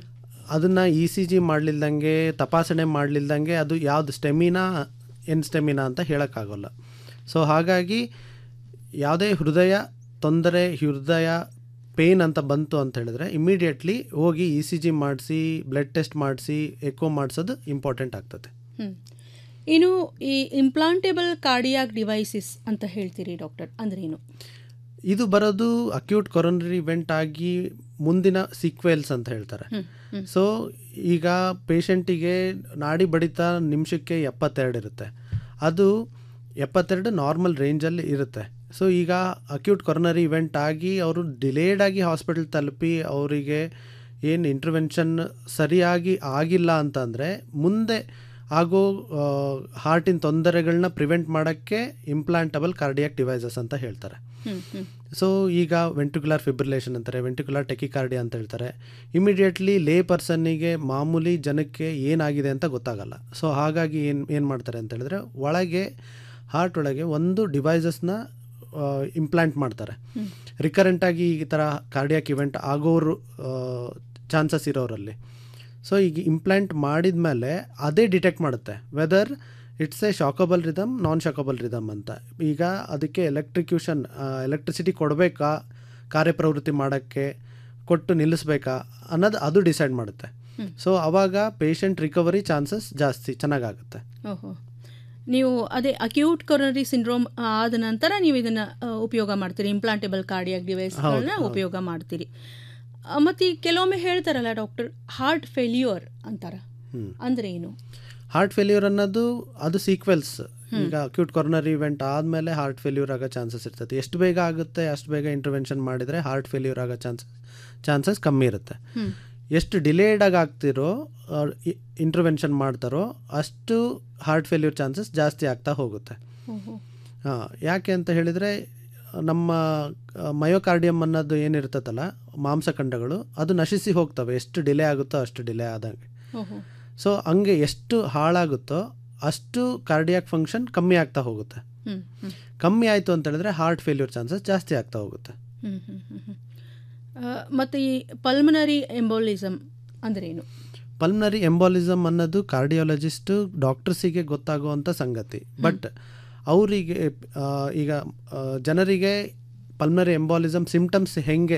ಅದನ್ನು ಇ ಸಿ ಜಿ ಮಾಡಲಿಲ್ದಂಗೆ ತಪಾಸಣೆ ಮಾಡಲಿಲ್ದಂಗೆ ಅದು ಯಾವುದು ಸ್ಟೆಮಿನಾ ಎನ್ ಸ್ಟೆಮಿನಾ ಅಂತ ಹೇಳೋಕ್ಕಾಗೋಲ್ಲ ಸೊ ಹಾಗಾಗಿ ಯಾವುದೇ ಹೃದಯ ತೊಂದರೆ ಹೃದಯ ಪೇನ್ ಅಂತ ಬಂತು ಅಂತ ಹೇಳಿದ್ರೆ ಇಮಿಡಿಯೇಟ್ಲಿ ಹೋಗಿ ಇ ಸಿ ಜಿ ಮಾಡಿಸಿ ಬ್ಲಡ್ ಟೆಸ್ಟ್ ಮಾಡಿಸಿ ಎಕೋ ಮಾಡಿಸೋದು ಇಂಪಾರ್ಟೆಂಟ್ ಆಗ್ತದೆ ಹ್ಮ್. ಇನ್ನು ಈ ಇಂಪ್ಲಾಂಟೇಬಲ್ ಕಾರ್ಡಿಯಾಕ್ ಡಿವೈಸಿಸ್ ಅಂತ ಹೇಳ್ತೀರಿ ಡಾಕ್ಟರ್ ಅಂದ್ರೆ ಏನು ಇದು ಬರೋದು ಅಕ್ಯೂಟ್ ಕೊರೊನರಿ ಇವೆಂಟ್ ಆಗಿ ಮುಂದಿನ ಸೀಕ್ವೆಲ್ಸ್ ಅಂತ ಹೇಳ್ತಾರೆ ಹ್ಮ್, ಹ್ಮ್. ಸೊ ಈಗ ಪೇಷಂಟಿಗೆ ನಾಡಿ ಬಡಿತ ನಿಮಿಷಕ್ಕೆ ಎಪ್ಪತ್ತೆರಡು ಇರುತ್ತೆ ಅದು ಎಪ್ಪತ್ತೆರಡು ನಾರ್ಮಲ್ ರೇಂಜಲ್ಲಿ ಇರುತ್ತೆ ಸೊ ಈಗ ಅಕ್ಯೂಟ್ ಕೊರೊನರಿ ಇವೆಂಟ್ ಆಗಿ ಅವರು ಡಿಲೇಡ್ ಆಗಿ ಹಾಸ್ಪಿಟಲ್ ತಲುಪಿ ಅವರಿಗೆ ಏನು ಇಂಟರ್ವೆನ್ಷನ್ ಸರಿಯಾಗಿ ಆಗಿಲ್ಲ ಅಂತಂದರೆ ಮುಂದೆ ಆಗೋ ಹಾರ್ಟಿನ ತೊಂದರೆಗಳನ್ನ ಪ್ರಿವೆಂಟ್ ಮಾಡೋಕ್ಕೆ ಇಂಪ್ಲಾಂಟಬಲ್ ಕಾರ್ಡಿಯಾಕ್ ಡಿವೈಸಸ್ ಅಂತ ಹೇಳ್ತಾರೆ ಹ್ಮ್, ಹ್ಮ್. ಸೊ ಈಗ ವೆಂಟ್ರಿಕ್ಯುಲರ್ ಫಿಬ್ರಿಲೇಷನ್ ಅಂತಾರೆ ವೆಂಟ್ರಿಕ್ಯುಲರ್ ಟೆಕಿಕಾರ್ಡಿಯಾ ಅಂತ ಹೇಳ್ತಾರೆ ಇಮಿಡಿಯೇಟ್ಲಿ ಲೇ ಪರ್ಸನ್ನಿಗೆ ಮಾಮೂಲಿ ಜನಕ್ಕೆ ಏನಾಗಿದೆ ಅಂತ ಗೊತ್ತಾಗಲ್ಲ ಸೊ ಹಾಗಾಗಿ ಏನು ಏನು ಮಾಡ್ತಾರೆ ಅಂತ ಹೇಳಿದ್ರೆ ಒಳಗೆ ಹಾರ್ಟ್ ಒಳಗೆ ಒಂದು ಡಿವೈಸಸ್ನ ಇಂಪ್ಲಾಂಟ್ ಮಾಡ್ತಾರೆ ರಿಕರೆಂಟಾಗಿ ಈ ಥರ ಕಾರ್ಡಿಯಾಕ್ ಇವೆಂಟ್ ಆಗೋರು ಚಾನ್ಸಸ್ ಇರೋರಲ್ಲಿ ಸೊ ಈಗ ಇಂಪ್ಲಾಂಟ್ ಮಾಡಿದ ಮೇಲೆ ಅದೇ ಡಿಟೆಕ್ಟ್ ಮಾಡುತ್ತೆ whether it's a shockable rhythm non shockable rhythm ಅಂತ ಈಗ ಅದಕ್ಕೆ ಎಲೆಕ್ಟ್ರಿಕ್ಯೂಷನ್ ಎಲೆಕ್ಟ್ರಿಸಿಟಿ ಕೊಡಬೇಕಾ ಕಾರ್ಯಪ್ರವೃತ್ತಿ ಮಾಡೋಕ್ಕೆ ಕೊಟ್ಟು ನಿಲ್ಲಿಸ್ಬೇಕಾ ಅನ್ನೋದು ಅದು ಡಿಸೈಡ್ ಮಾಡುತ್ತೆ ಸೊ ಅವಾಗ ಪೇಷಂಟ್ ರಿಕವರಿ ಚಾನ್ಸಸ್ ಜಾಸ್ತಿ ಚೆನ್ನಾಗಾಗುತ್ತೆ ಓಹೋ ನೀವು ಅದೇ ಅಕ್ಯೂಟ್ ಕೊರನರಿ ಸಿಂಡ್ರೋಮ್ ಆದ ನಂತರ ನೀವು ಇದನ್ನ ಆ, ಉಪಯೋಗ ಮಾಡ್ತೀರಿ ಇಂಪ್ಲಾಂಟೇಬಲ್ ಕಾರ್ಡಿಯಾಕ್ ಡಿವೈಸ್ಗಳನ್ನ ಹೌದು. ಉಪಯೋಗ ಮಾಡ್ತೀರಿ ಆ, ಮತ್ತೆ ಈ ಕೆಲವೊಮ್ಮೆ ಹೇಳ್ತಾರಲ್ಲ ಡಾಕ್ಟರ್ ಹಾರ್ಟ್ ಫೇಲ್ಯೂರ್ ಅಂತಾರ ಹ್ಮ್. ಅಂದ್ರೆ ಏನು ಹಾರ್ಟ್ ಫೇಲ್ಯೂರ್ ಅನ್ನೋದು ಅದು ಸೀಕ್ವೆಲ್ಸ್ ಈಗ ಅಕ್ಯೂಟ್ ಕೊರನರಿ ಇವೆಂಟ್ ಆದಮೇಲೆ ಹಾರ್ಟ್ ಫೇಲ್ಯೂರ್ ಆಗೋ ಚಾನ್ಸಸ್ ಇರ್ತದೆ ಎಷ್ಟು ಬೇಗ ಆಗುತ್ತೆ ಅಷ್ಟು ಬೇಗ ಇಂಟರ್ವೆನ್ಷನ್ ಮಾಡಿದರೆ ಹಾರ್ಟ್ ಫೇಲ್ಯೂರ್ ಆಗೋ ಚಾನ್ಸಸ್ ಚಾನ್ಸಸ್ ಕಮ್ಮಿ ಇರುತ್ತೆ ಹ್ಮ್. ಎಷ್ಟು ಡಿಲೇಡಾಗಿ ಆಗ್ತಿರೋ ಇಂಟರ್ವೆನ್ಷನ್ ಮಾಡ್ತಾರೋ ಅಷ್ಟು ಹಾರ್ಟ್ ಫೇಲ್ಯೂರ್ ಚಾನ್ಸಸ್ ಜಾಸ್ತಿ ಆಗ್ತಾ ಹೋಗುತ್ತೆ ಓಹೋ. ಹಾಂ ಯಾಕೆ ಅಂತ ಹೇಳಿದರೆ ನಮ್ಮ ಮಯೋಕಾರ್ಡಿಯಮ್ ಅನ್ನೋದು ಏನಿರ್ತದಲ್ಲ ಮಾಂಸಖಂಡಗಳು ಅದು ನಶಿಸಿ ಹೋಗ್ತವೆ ಎಷ್ಟು ಡಿಲೇ ಆಗುತ್ತೋ ಅಷ್ಟು ಡಿಲೇ ಆದಂಗೆ ಓಹೋ. ಸೊ ಹಂಗೆ ಎಷ್ಟು ಹಾಳಾಗುತ್ತೋ ಅಷ್ಟು ಕಾರ್ಡಿಯಾಕ್ ಫಂಕ್ಷನ್ ಕಮ್ಮಿ ಆಗ್ತಾ ಹೋಗುತ್ತೆ ಹ್ಮ್, ಹ್ಮ್. ಕಮ್ಮಿ ಆಯಿತು ಅಂತ ಹೇಳಿದ್ರೆ ಹಾರ್ಟ್ ಫೇಲ್ಯೂರ್ ಚಾನ್ಸಸ್ ಜಾಸ್ತಿ ಆಗ್ತಾ ಹೋಗುತ್ತೆ ಹ್ಮ್, ಹ್ಮ್, ಹ್ಮ್, ಹ್ಮ್. ಆ, ಮತ್ತೆ ಈ ಪಲ್ಮನರಿ ಎಂಬೋಲಿಸಮ್ ಅಂದ್ರೆ ಏನು ಪಲ್ಮನರಿ ಎಂಬಾಲಿಸಮ್ ಅನ್ನೋದು ಕಾರ್ಡಿಯಾಲಜಿಸ್ಟು ಡಾಕ್ಟರ್ಸಿಗೆ ಗೊತ್ತಾಗುವಂಥ ಸಂಗತಿ ಬಟ್ ಅವರಿಗೆ ಈಗ ಆ, ಜನರಿಗೆ ಪಲ್ಮನರಿ ಎಂಬಾಲಿಸಮ್ ಸಿಮ್ಟಮ್ಸ್ ಹೆಂಗೆ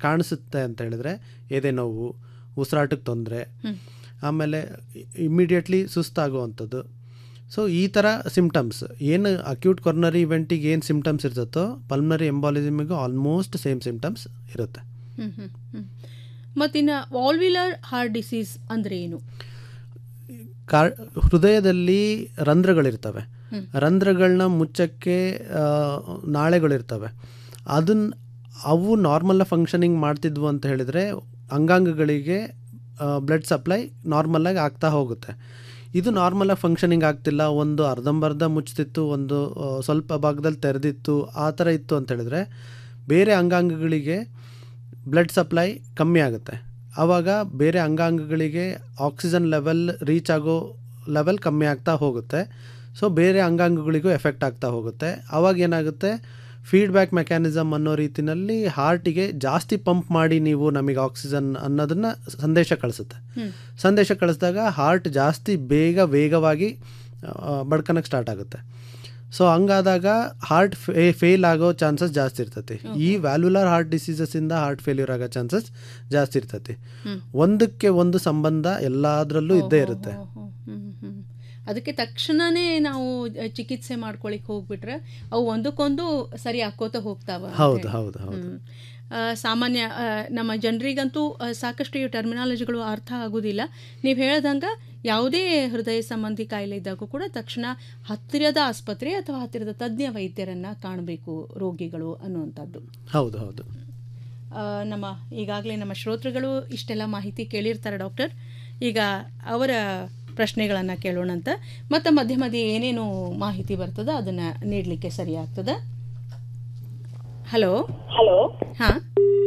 ಕಾಣಿಸುತ್ತೆ ಅಂತ ಹೇಳಿದ್ರೆ ಎದೆ ನೋವು ಉಸಿರಾಟಕ್ಕೆ ತೊಂದರೆ ಹ್ಮ್. ಆಮೇಲೆ ಇಮ್ಮಿಡಿಯೇಟ್ಲಿ ಸುಸ್ತಾಗುವಂಥದ್ದು ಸೊ ಈ ಥರ ಸಿಮ್ಟಮ್ಸ್ ಏನು ಅಕ್ಯೂಟ್ ಕೊರ್ನರಿ ಇವೆಂಟಿಗೆ ಏನು ಸಿಮ್ಟಮ್ಸ್ ಇರ್ತದೋ ಪಲ್ಮನರಿ ಎಂಬಾಲಿಸಮಿಗೂ ಆಲ್ಮೋಸ್ಟ್ ಸೇಮ್ ಸಿಮ್ಟಮ್ಸ್ ಇರುತ್ತೆ ಹ್ಮ್ ಹ್ಮ್ ಹ್ಮ್ ಮತ್ತಿನ್ನ ವಾಲ್ವಿಲರ್ ಹಾರ್ಟ್ ಡಿಸೀಸ್ ಅಂದ್ರೆ ಏನು ಕಾರ್ ಹೃದಯದಲ್ಲಿ ರಂಧ್ರಗಳಿರ್ತವೆ ಹ್ಮ್. ರಂಧ್ರಗಳನ್ನ ಮುಚ್ಚಕ್ಕೆ ಆ, ನಾಳೆಗಳಿರ್ತವೆ ಅದನ್ನ ಅವು ನಾರ್ಮಲ್ ಫಂಕ್ಷನಿಂಗ್ ಮಾಡ್ತಿದ್ವು ಅಂತ ಹೇಳಿದರೆ ಅಂಗಾಂಗಗಳಿಗೆ ಬ್ಲಡ್ ಸಪ್ಲೈ ನಾರ್ಮಲಾಗಿ ಆಗ್ತಾ ಹೋಗುತ್ತೆ ಇದು ನಾರ್ಮಲಾಗಿ ಫಂಕ್ಷನಿಂಗ್ ಆಗ್ತಿಲ್ಲ ಒಂದು ಅರ್ಧಂಬರ್ಧ ಮುಚ್ತಿತ್ತು ಒಂದು ಆ, ಸ್ವಲ್ಪ ಭಾಗದಲ್ಲಿ ತೆರೆದಿತ್ತು ಆ ಥರ ಇತ್ತು ಅಂತ ಹೇಳಿದ್ರೆ ಬೇರೆ ಅಂಗಾಂಗಗಳಿಗೆ ಬ್ಲಡ್ ಸಪ್ಲೈ ಕಮ್ಮಿ ಆಗುತ್ತೆ ಆವಾಗ ಬೇರೆ ಅಂಗಾಂಗಗಳಿಗೆ ಆಕ್ಸಿಜನ್ ಲೆವೆಲ್ ರೀಚ್ ಆಗೋ ಲೆವೆಲ್ ಕಮ್ಮಿ ಆಗ್ತಾ ಹೋಗುತ್ತೆ ಸೊ ಬೇರೆ ಅಂಗಾಂಗಗಳಿಗೂ ಎಫೆಕ್ಟ್ ಆಗ್ತಾ ಹೋಗುತ್ತೆ ಆವಾಗ ಏನಾಗುತ್ತೆ ಫೀಡ್ಬ್ಯಾಕ್ ಮೆಕ್ಯಾನಿಸಮ್ ಅನ್ನೋ ರೀತಿನಲ್ಲಿ ಹಾರ್ಟಿಗೆ ಜಾಸ್ತಿ ಪಂಪ್ ಮಾಡಿ ನೀವು ನಮಗೆ ಆಕ್ಸಿಜನ್ ಅನ್ನೋದನ್ನು ಸಂದೇಶ ಕಳಿಸುತ್ತೆ ಹ್ಮ್. ಸಂದೇಶ ಕಳಿಸಿದಾಗ ಹಾರ್ಟ್ ಜಾಸ್ತಿ ಬೇಗ ವೇಗವಾಗಿ ಬಡ್ಕನಕ್ಕೆ ಸ್ಟಾರ್ಟ್ ಆಗುತ್ತೆ ಸೊ ಹಂಗಾದಾಗ ಹಾರ್ಟ್ ಫೇ ಫೇಲ್ ಆಗೋ ಚಾನ್ಸಸ್ ಜಾಸ್ತಿ ಇರ್ತೈತಿ ಈ ವ್ಯಾಲ್ಯುಲರ್ ಹಾರ್ಟ್ ಡಿಸೀಸಸ್ಸಿಂದ ಹಾರ್ಟ್ ಫೇಲ್ಯೂರ್ ಆಗೋ ಚಾನ್ಸಸ್ ಜಾಸ್ತಿ ಇರ್ತೈತಿ ಹ್ಮ್. ಒಂದಕ್ಕೆ ಒಂದು ಸಂಬಂಧ ಎಲ್ಲದರಲ್ಲೂ ಇದ್ದೇ ಇರುತ್ತೆ ಹ್ಮ್, ಹ್ಮ್, ಹ್ಮ್. ಅದಕ್ಕೆ ತಕ್ಷಣನೇ ನಾವು ಅ, ಚಿಕಿತ್ಸೆ ಮಾಡ್ಕೊಳಿಕ್ ಹೋಗ್ಬಿಟ್ರೆ ಅವು ಒಂದಕ್ಕೊಂದು ಸರಿ ಹಾಕೋತ ಹೋಗ್ತಾವ ಅಂತ ಹೌದು ಹೇಳಿ. ಹೌದು ಹೌದು ಹ್ಮ್. ಆ, ಸಾಮಾನ್ಯ ಆ, ನಮ್ಮ ಜನರಿಗಂತೂ ಆ, ಸಾಕಷ್ಟು ಈ ಟರ್ಮಿನಾಲಜಿಗಳು ಅರ್ಥ ಆಗೋದಿಲ್ಲ ನೀವು ಹೇಳ್ದಂಗೆ ಯಾವುದೇ ಹೃದಯ ಸಂಬಂಧಿ ಕಾಯಿಲೆ ಇದ್ದಾಗೂ ಕೂಡ ತಕ್ಷಣ ಹತ್ತಿರದ ಆಸ್ಪತ್ರೆ ಅಥವಾ ಹತ್ತಿರದ ತಜ್ಞ ವೈದ್ಯರನ್ನ ಕಾಣಬೇಕು ರೋಗಿಗಳು ಅನ್ನುವಂಥದ್ದು ಹೌದು ಹೌದು ಆ, ನಮ್ಮ ಈಗಾಗಲೇ ನಮ್ಮ ಶ್ರೋತೃಗಳು ಇಷ್ಟೆಲ್ಲ ಮಾಹಿತಿ ಕೇಳಿರ್ತಾರೆ ಡಾಕ್ಟರ್ ಈಗ ಅವರ ಪ್ರಶ್ನೆಗಳನ್ನು ಕೇಳೋಣಂತ ಮತ್ತು ಮಧ್ಯೆ ಮಧ್ಯೆ ಏನೇನು ಮಾಹಿತಿ ಬರ್ತದ ಅದನ್ನು ನೀಡಲಿಕ್ಕೆ ಸರಿ ಆಗ್ತದ ಹಲೋ ಹಲೋ ಹಾಂ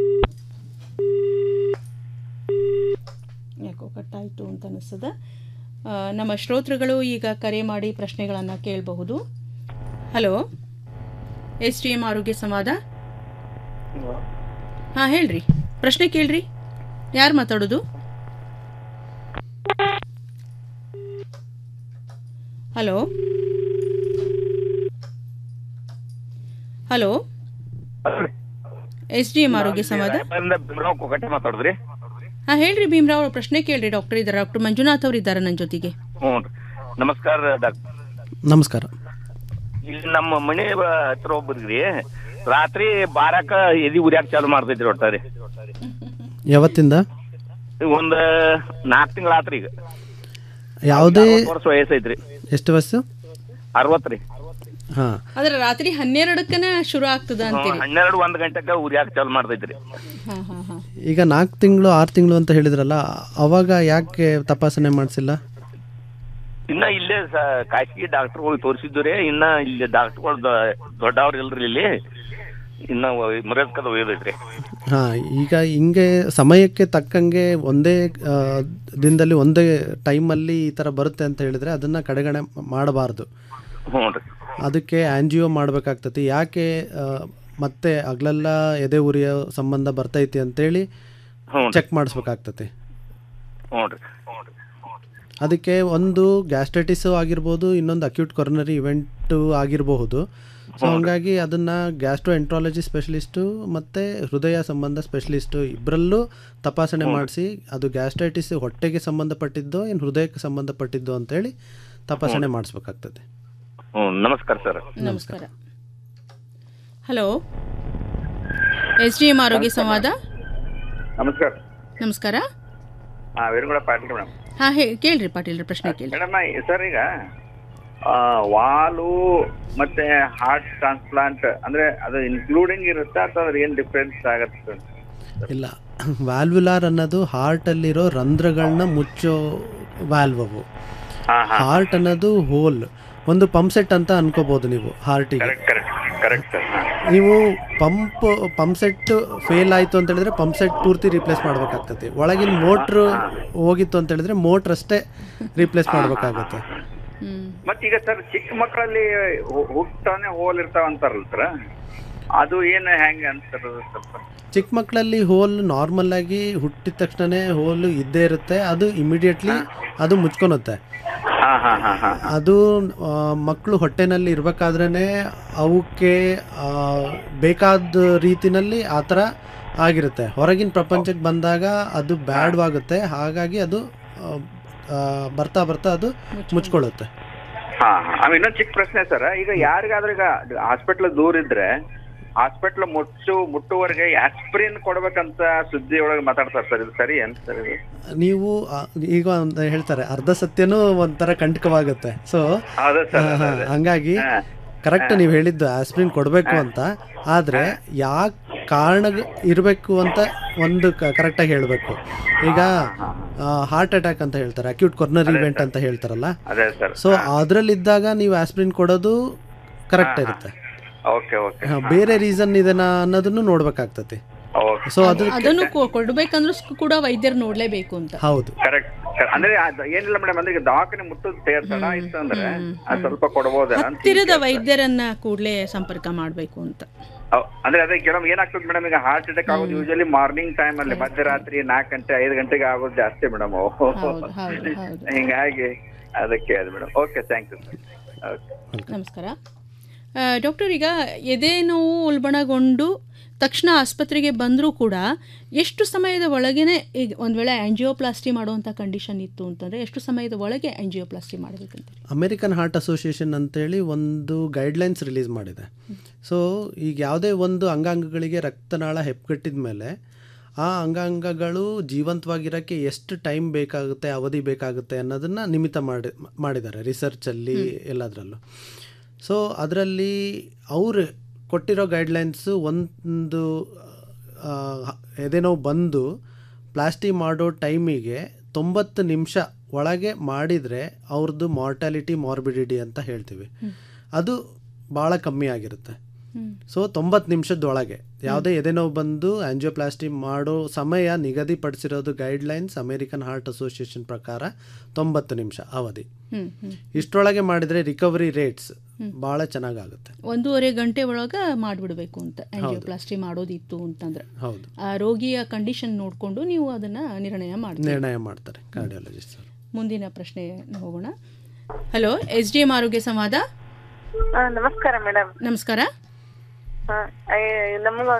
ಯಾಕೋ ಕಟ್ಟಾಯಿತು ಅಂತ ಅನಿಸ್ತದ ಆ, ನಮ್ಮ ಶ್ರೋತೃಗಳು ಈಗ ಕರೆ ಮಾಡಿ ಪ್ರಶ್ನೆಗಳನ್ನು ಕೇಳಬಹುದು ಹಲೋ ಎಸ್ ಟಿ ಎಂ ಆರೋಗ್ಯ ಸಂವಾದ ಹಾಂ ಹೇಳ್ರಿ ಪ್ರಶ್ನೆ ಕೇಳ್ರಿ ಯಾರು ಮಾತಾಡೋದು hello hello S D M ಆರೋಗ್ಯ ಸಂವಾದ ಕೊಕಟೆ ಮಾತಾಡಿದ್ರಿ ಹಾಂ ಹೇಳ್ರಿ ಭೀಮ್ರಾವ್ ಅವ್ರ ಪ್ರಶ್ನೆ ಕೇಳ್ರಿ ಡಾಕ್ಟರ್ ಇದ್ದಾರೆ ಡಾಕ್ಟರ್ ಮಂಜುನಾಥ್ ಅವ್ರು ಇದ್ದಾರೆ ನನ್ನ ಜೊತೆಗೆ ಹ್ಞೂ ನಮಸ್ಕಾರ ಡಾಕ್ಟರ್ ನಮಸ್ಕಾರ ಇಲ್ಲಿ ನಮ್ಮ ಮನೆ ಬ- ಹತ್ರ ಒಬ್ಬರಿಗ್ರಿ ರಾತ್ರಿ ಬಾರಾಕ ಎದಿ ಉರಿಯಾಕ ಚಾಲು ಮಾಡ್ತೈತ್ರಿ ಒಟ್ಟಾರಿ ಯಾವತ್ತಿಂದ ಒಂದ್ ನಾಲ್ಕು ತಿಂಗಳ ಆತ್ರಿ ಈಗ ಯಾವುದೇ ಅರವತ್ತು ವರ್ಷ ವಯಸ್ಸೈತ್ರಿ ಎಷ್ಟು ವಯಸ್ಸು ಅರವತ್ತ್ರಿ ಹಾಂ ಆದ್ರೆ ರಾತ್ರಿ ಹನ್ನೆರಡಕ್ಕನ ಶುರು ಆಗ್ತದ ಅಂತೀರಿ ಹನ್ನೆರಡು ಒಂದ್ ಗಂಟೆಕ ಉರಿಯಾಕ ಚಾಲು ಮಾಡ್ತೈತ್ರಿ ಹಾಂ ಹಾಂ ಹಾಂ ಈಗ ನಾಲ್ಕು ತಿಂಗಳು ಆರು ತಿಂಗಳು ಅಂತ ಹೇಳಿದ್ರಲ್ಲ ಅವಾಗ ಯಾಕೆ ತಪಾಸಣೆ ಮಾಡಿಸಿಲ್ಲ ಇನ್ನ ಇಲ್ಲೇ ಸ- ಖಾಸಗಿ ಡಾಕ್ಟರ್ಗಳಿಗೆ ತೋರಿಸಿದ್ರಿ ಇನ್ನ ಇಲ್ಲಿ ಡಾಕ್ಟರ್ಗಳು ದೊಡ್ಡವ್ರ ಇಲ್ರಿ ಇಲ್ಲಿ ಇನ್ನ ಮರ್ಯಾದಕದ ಒಯ್ದೈತ್ರಿ ಹಾಂ ಈಗ ಹಿಂಗೆ ಸಮಯಕ್ಕೆ ತಕ್ಕಂಗೆ ಒಂದೇ ಆ, ದಿನದಲ್ಲಿ ಒಂದೇ ಟೈಮಲ್ಲಿ ಈ ಥರ ಬರುತ್ತೆ ಅಂತ ಹೇಳಿದರೆ ಅದನ್ನು ಕಡೆಗಣೆ ಮಾಡಬಾರ್ದು ಹ್ಞೂ ರೀ ಅದಕ್ಕೆ ಆ್ಯಂಜಿಯೋ ಮಾಡಬೇಕಾಗ್ತತಿ ಯಾಕೆ ಆ, ಮತ್ತೆ ಹಗಲೆಲ್ಲ ಎದೆ ಉರಿಯೋ ಸಂಬಂಧ ಬರ್ತೈತಿ ಅಂತೇಳಿ ಹ್ಞೂ ಚೆಕ್ ಮಾಡಿಸ್ಬೇಕಾಗ್ತತಿ ಹ್ಞೂ ರೀ ಅದಕ್ಕೆ ಒಂದು ಗ್ಯಾಸ್ಟ್ರೈಟಿಸು ಆಗಿರ್ಬೋದು ಇನ್ನೊಂದು ಅಕ್ಯೂಟ್ ಕೊರನರಿ ಇವೆಂಟು ಆಗಿರಬಹುದು ಸೊ ಹಂಗಾಗಿ ಅದನ್ನು ಗ್ಯಾಸ್ಟ್ರೋ ಎಂಟ್ರಾಲಜಿ ಸ್ಪೆಷಲಿಸ್ಟು ಮತ್ತು ಹೃದಯ ಸಂಬಂಧ ಸ್ಪೆಷಲಿಸ್ಟು ಇಬ್ಬರಲ್ಲೂ ತಪಾಸಣೆ ಮಾಡಿಸಿ ಅದು ಗ್ಯಾಸ್ಟ್ರೈಟಿಸ್ ಹೊಟ್ಟೆಗೆ ಸಂಬಂಧಪಟ್ಟಿದ್ದೋ ಏನು ಹೃದಯಕ್ಕೆ ಸಂಬಂಧಪಟ್ಟಿದ್ದೋ ಅಂತೇಳಿ ತಪಾಸಣೆ ಮಾಡಿಸ್ಬೇಕಾಗ್ತದೆ ಹ್ಞೂ ನಮಸ್ಕಾರ ಸರ್ ನಮಸ್ಕಾರ ಹಲೋ ಎಸ್ ಡಿ ಎಂ ಆರೋಗ್ಯ ಸಂವಾದ ನಮಸ್ಕಾರ ನಮಸ್ಕಾರ ಹಾ ವೇಣುಗೌಡ ಪಾಟೀಲ್ ಮೇಡಮ್ ಹಾಂ ಹೇ ಕೇಳ್ರಿ ಪಾಟೀಲ್ರ ಪ್ರಶ್ನೆ ಕೇಳ್ರಿ ಮೇಡಮ್ ಸರ್ ಈಗ ಆ, ವಾಲು ಮತ್ತೆ ಹಾರ್ಟ್ ಟ್ರಾನ್ಸ್ಪ್ಲಾಂಟ್ ಅಂದ್ರೆ ಅದು ಇನ್ಕ್ಲೂಡಿಂಗ್ ಇರುತ್ತಾ ಅಥವಾ ಅದ್ರ ಏನ್ ಡಿಫ್ರೆನ್ಸ್ ಆಗತ್ತೆ ಸರ್ ಇಲ್ಲ ವ್ಯಾಲ್ವುಲಾರ್ ಅನ್ನೋದು ಹಾರ್ಟಲ್ಲಿರೋ ರಂಧ್ರಗಳನ್ನ ಮುಚ್ಚೋ ವ್ಯಾಲ್ವ್ ಅವು ಹಾರ್ಟ್ ಅನ್ನೋದು ಹೋಲ್ ಒಂದು ಪಂಪ್ ಸೆಟ್ ಅಂತ ಅನ್ಕೋಬಹುದು ನೀವು ಹಾರ್ಟಿಗೆ ಕರೆಕ್ಟ್ ಕರೆಕ್ಟ್ ಸರ್ ನೀವು ಪಂಪ್ ಪಂಪ್ ಸೆಟ್ ಫೇಲ್ ಆಯಿತು ಅಂತ ಹೇಳಿದ್ರೆ ಪಂಪ್ ಸೆಟ್ ಪೂರ್ತಿ ರಿಪ್ಲೇಸ್ ಮಾಡ್ಬೇಕಾಗ್ತದೆ ಒಳಗಿನ ಮೋಟ್ರ್ ಹೋಗಿತ್ತು ಅಂತ ಹೇಳಿದ್ರೆ ಮೋಟ್ರ್ ಅಷ್ಟೇ ರಿಪ್ಲೇಸ್ ಮಾಡ್ಬೇಕಾಗತ್ತೆ ಮತ್ತೀಗ ಸರ್ ಚಿಕ್ಕ ಮಕ್ಕಳಲ್ಲಿ ಹು- ಹುಟ್ಟಾನೆ ಹೋಲ್ ಇರ್ತಾವ ಅಂತಾರಲ್ಲ ಸರ್ ಅದು ಏನು ಹೆಂಗ ಅಂತಾರ ಸ್ವಲ್ಪ ಚಿಕ್ಕ ಮಕ್ಕಳಲ್ಲಿ ಹೋಲ್ ನಾರ್ಮಲ್ ಆಗಿ ಹುಟ್ಟಿದ ತಕ್ಷಣನೇ ಹೋಲ್ ಇದ್ದೇ ಇರುತ್ತೆ ಅದು ಇಮಿಡಿಯೇಟ್ಲಿ ಅದು ಮುಚ್ಕೊಳುತ್ತೆ ಹಾ ಹಾ ಹಾ ಹಾ ಅದು ಆ, ಮಕ್ಕಳು ಹೊಟ್ಟೆನಲ್ಲಿ ಇರಬೇಕಾದ್ರೇ ಅವಕ್ಕೆ ಆ, ಬೇಕಾದ ರೀತಿನಲ್ಲಿ ಆ ಥರ ಆಗಿರುತ್ತೆ ಹೊರಗಿನ ಪ್ರಪಂಚಕ್ಕೆ ಬಂದಾಗ ಅದು ಬ್ಯಾಡ್ವಾಗುತ್ತೆ ಹಾಗಾಗಿ ಅದು ಆ, ಆ, ಬರ್ತಾ ಬರ್ತಾ ಅದು ಮುಚ್ಕೊಳ್ಳುತ್ತೆ ಹಾ ಆಮೇಲೆ ಇನ್ನೊಂದು ಚಿಕ್ಕ ಪ್ರಶ್ನೆ ಸರ್ ಈಗ ಯಾರಿಗಾದ್ರೂ ಈಗ ಹಾಸ್ಪಿಟ್ಲ್ ದೂರ ಇದ್ರೆ ಹಾಸ್ಪಿಟ್ಲ್ ಮುಟ್ಟು ಮುಟ್ಟುವರೆಗೆ ಆಸ್ಪಿರಿನ್ ಕೊಡ್ಬೇಕಂತ ಸುದ್ದಿ ಒಳಗೆ ಮಾತಾಡ್ತಾರೆ ಸರ್ ಇದು ಸರಿ ಏನ್ ಸರ್ ಇದು ನೀವು ಆ, ಈಗ ಒಂದು ಹೇಳ್ತಾರೆ ಅರ್ಧ ಸತ್ಯನೂ ಒಂಥರ ಕಂಟಕವಾಗುತ್ತೆ ಸೊ ಹೌದು sir, ಅದೇ, ಅದೇ. ಹಂಗಾಗಿ ಹಾ. ಕರೆಕ್ಟ್ ನೀವು ಹೇಳಿದ್ದು ಆಸ್ಪಿರಿನ್ ಕೊಡಬೇಕು ಅಂತ ಆದರೆ ಯಾಕೆ ಕಾರಣ ಇರಬೇಕು ಅಂತ ಒಂದು ಕರೆಕ್ಟಾಗಿ ಹೇಳಬೇಕು ಈಗ ಹಾರ್ಟ್ ಅಟ್ಯಾಕ್ ಅಂತ ಹೇಳ್ತಾರೆ ಅಕ್ಯೂಟ್ ಕೊರ್ನರಿ ಇವೆಂಟ್ ಅಂತ ಹೇಳ್ತಾರಲ್ಲ ಅದೇ ಸರ್ ಸೊ ಅದರಲ್ಲಿದ್ದಾಗ ನೀವು ಆಸ್ಪಿರಿನ್ ಕೊಡೋದು ಕರೆಕ್ಟ್ ಇರುತ್ತೆ ಓಕೆ ಓಕೆ ಹಾ, ಬೇರೆ ರೀಸನ್ ಇದನ್ನ ಅನ್ನೋದನ್ನು ನೋಡ್ಬೇಕಾಗ್ತದೆ ಸೊ ಅದು ಅದನ್ನು ಕೊ- ಕೊಡ್ಬೇಕಂದ್ರೂ ಸ್- ಕೂಡ ವೈದ್ಯರು ನೋಡ್ಲೇಬೇಕು ಅಂತ ಹೌದು ಕರೆಕ್ಟ್ ಅಂದ್ರೆ ಅದ್ ಏನಿಲ್ಲ ಮೇಡಮ್ ಅಂದ್ರೆ ಈಗ ದವಾಖಾನೆ ಮುಟ್ಟೋದು ತೇ- ತಡ ಇತ್ತು ಅಂದ್ರೆ ಅದ್ ಸ್ವಲ್ಪ ಕೊಡ್ಬೋದ ಅಂತ ಹತ್ತಿರದ ವೈದ್ಯರನ್ನ ಕೂಡಲೇ ಸಂಪರ್ಕ ಮಾಡಬೇಕು ಅಂತ ಅವ್- ಅಂದ್ರೆ ಅದೇ ಕೆಲವೊಮ್ಮೆ ಏನಾಗ್ತದೆ ಮೇಡಮ್ ಈಗ ಹಾರ್ಟ್ ಅಟ್ಯಾಕ್ ಆಗೋದು ಯೂಶಲಿ ಮಾರ್ನಿಂಗ್ ಟೈಮ್ ಅಲ್ಲಿ ಮಧ್ಯರಾತ್ರಿ ನಾಲ್ಕು ಗಂಟೆ ಐದು ಗಂಟೆಗೆ ಆಗೋದು ಜಾಸ್ತಿ ಮೇಡಮ್ ಹೌದು ಹೌದು ಹೌದು ಹಿಂಗಾಗಿ ಅದಕ್ಕೆ ಅದು ಮೇಡಮ್ ಓಕೆ ಥ್ಯಾಂಕ್ ಯು ನಮಸ್ಕಾರ ಆ, ಡಾಕ್ಟರ್ ಈಗ ಎದೆ ನೋವು ಉಲ್ಬಣಗೊಂಡು ತಕ್ಷಣ ಆಸ್ಪತ್ರೆಗೆ ಬಂದರೂ ಕೂಡ ಎಷ್ಟು ಸಮಯದ ಒಳಗೇನೆ ಈಗ ಒಂದು ವೇಳೆ ಆಂಜಿಯೋಪ್ಲಾಸ್ಟಿ ಮಾಡುವಂಥ ಕಂಡೀಷನ್ ಇತ್ತು ಅಂತಂದರೆ ಎಷ್ಟು ಸಮಯದ ಒಳಗೆ ಆಂಜಿಯೋಪ್ಲಾಸ್ಟಿ ಮಾಡಬೇಕಂತ ಅಮೆರಿಕನ್ ಹಾರ್ಟ್ ಅಸೋಸಿಯೇಷನ್ ಅಂತೇಳಿ ಒಂದು ಗೈಡ್ಲೈನ್ಸ್ ರಿಲೀಸ್ ಮಾಡಿದೆ ಸೊ ಈಗ ಯಾವುದೇ ಒಂದು ಅಂಗಾಂಗಗಳಿಗೆ ರಕ್ತನಾಳ ಹೆಪ್ಪುಗಟ್ಟಿದ ಮೇಲೆ ಆ ಅಂಗಾಂಗಗಳು ಜೀವಂತವಾಗಿರೋಕ್ಕೆ ಎಷ್ಟು ಟೈಮ್ ಬೇಕಾಗುತ್ತೆ ಅವಧಿ ಬೇಕಾಗುತ್ತೆ ಅನ್ನೋದನ್ನು ನಿಮಿತ್ತ ಮಾಡಿ ಮಾಡಿದ್ದಾರೆ ರಿಸರ್ಚಲ್ಲಿ ಎಲ್ಲದರಲ್ಲೂ ಸೊ ಅದರಲ್ಲಿ ಅವರು ಕೊಟ್ಟಿರೋ ಗೈಡ್ಲೈನ್ಸು ಒಂದು ಆ, ಎದೆನೋ ಬಂದು ಪ್ಲಾಸ್ಟಿ ಮಾಡೋ ಟೈಮಿಗೆ ತೊಂಬತ್ತು ನಿಮಿಷ ಒಳಗೆ ಮಾಡಿದರೆ ಅವ್ರದ್ದು ಮಾರ್ಟಾಲಿಟಿ ಮಾರ್ಬಿಡಿಟಿ ಅಂತ ಹೇಳ್ತೀವಿ ಅದು ಭಾಳ ಕಮ್ಮಿ ಆಗಿರುತ್ತೆ ಸೊ ತೊಂಬತ್ತು ನಿಮಿಷದೊಳಗೆ ಯಾವುದೇ ಎದೆನೋವು ಬಂದು ಆಂಜಿಯೋಪ್ಲಾಸ್ಟಿ ಮಾಡೋ ಸಮಯ ನಿಗದಿಪಡಿಸಿರೋದು ಗೈಡ್ಲೈನ್ಸ್ ಅಮೇರಿಕನ್ ಹಾರ್ಟ್ ಅಸೋಸಿಯೇಷನ್ ಪ್ರಕಾರ ತೊಂಬತ್ತು ನಿಮಿಷ ಅವಧಿ ಹ್ಮ್, ಹ್ಮ್. ಇಷ್ಟರೊಳಗೆ ಮಾಡಿದರೆ ರಿಕವರಿ ರೇಟ್ಸ್ ಭಾಳ ಚೆನ್ನಾಗಾಗುತ್ತೆ ಒಂದೂವರೆ ಗಂಟೆ ಒಳಗೆ ಮಾಡಿಬಿಡಬೇಕು ಅಂತ ಆಂಜಿಯೋಪ್ಲಾಸ್ಟಿ ಮಾಡೋದಿತ್ತು ಅಂತಂದ್ರೆ ಹೌದು ಆ ರೋಗಿಯ ಕಂಡೀಷನ್ ನೋಡಿಕೊಂಡು ನೀವು ಅದನ್ನು ನಿರ್ಣಯ ಮಾಡ್ತೀವಿ ನಿರ್ಣಯ ಮಾಡ್ತಾರೆ ಕಾರ್ಡಿಯಾಲಜಿಸ್ಟ್ ಮುಂದಿನ ಪ್ರಶ್ನೆ ಹೋಗೋಣ ಹಲೋ ಎಸ್ ಡಿ ಎಂ ಆರೋಗ್ಯ ಸಂವಾದ ನಮಸ್ಕಾರ ಮೇಡಮ್ ನಮಸ್ಕಾರ ನಮಗ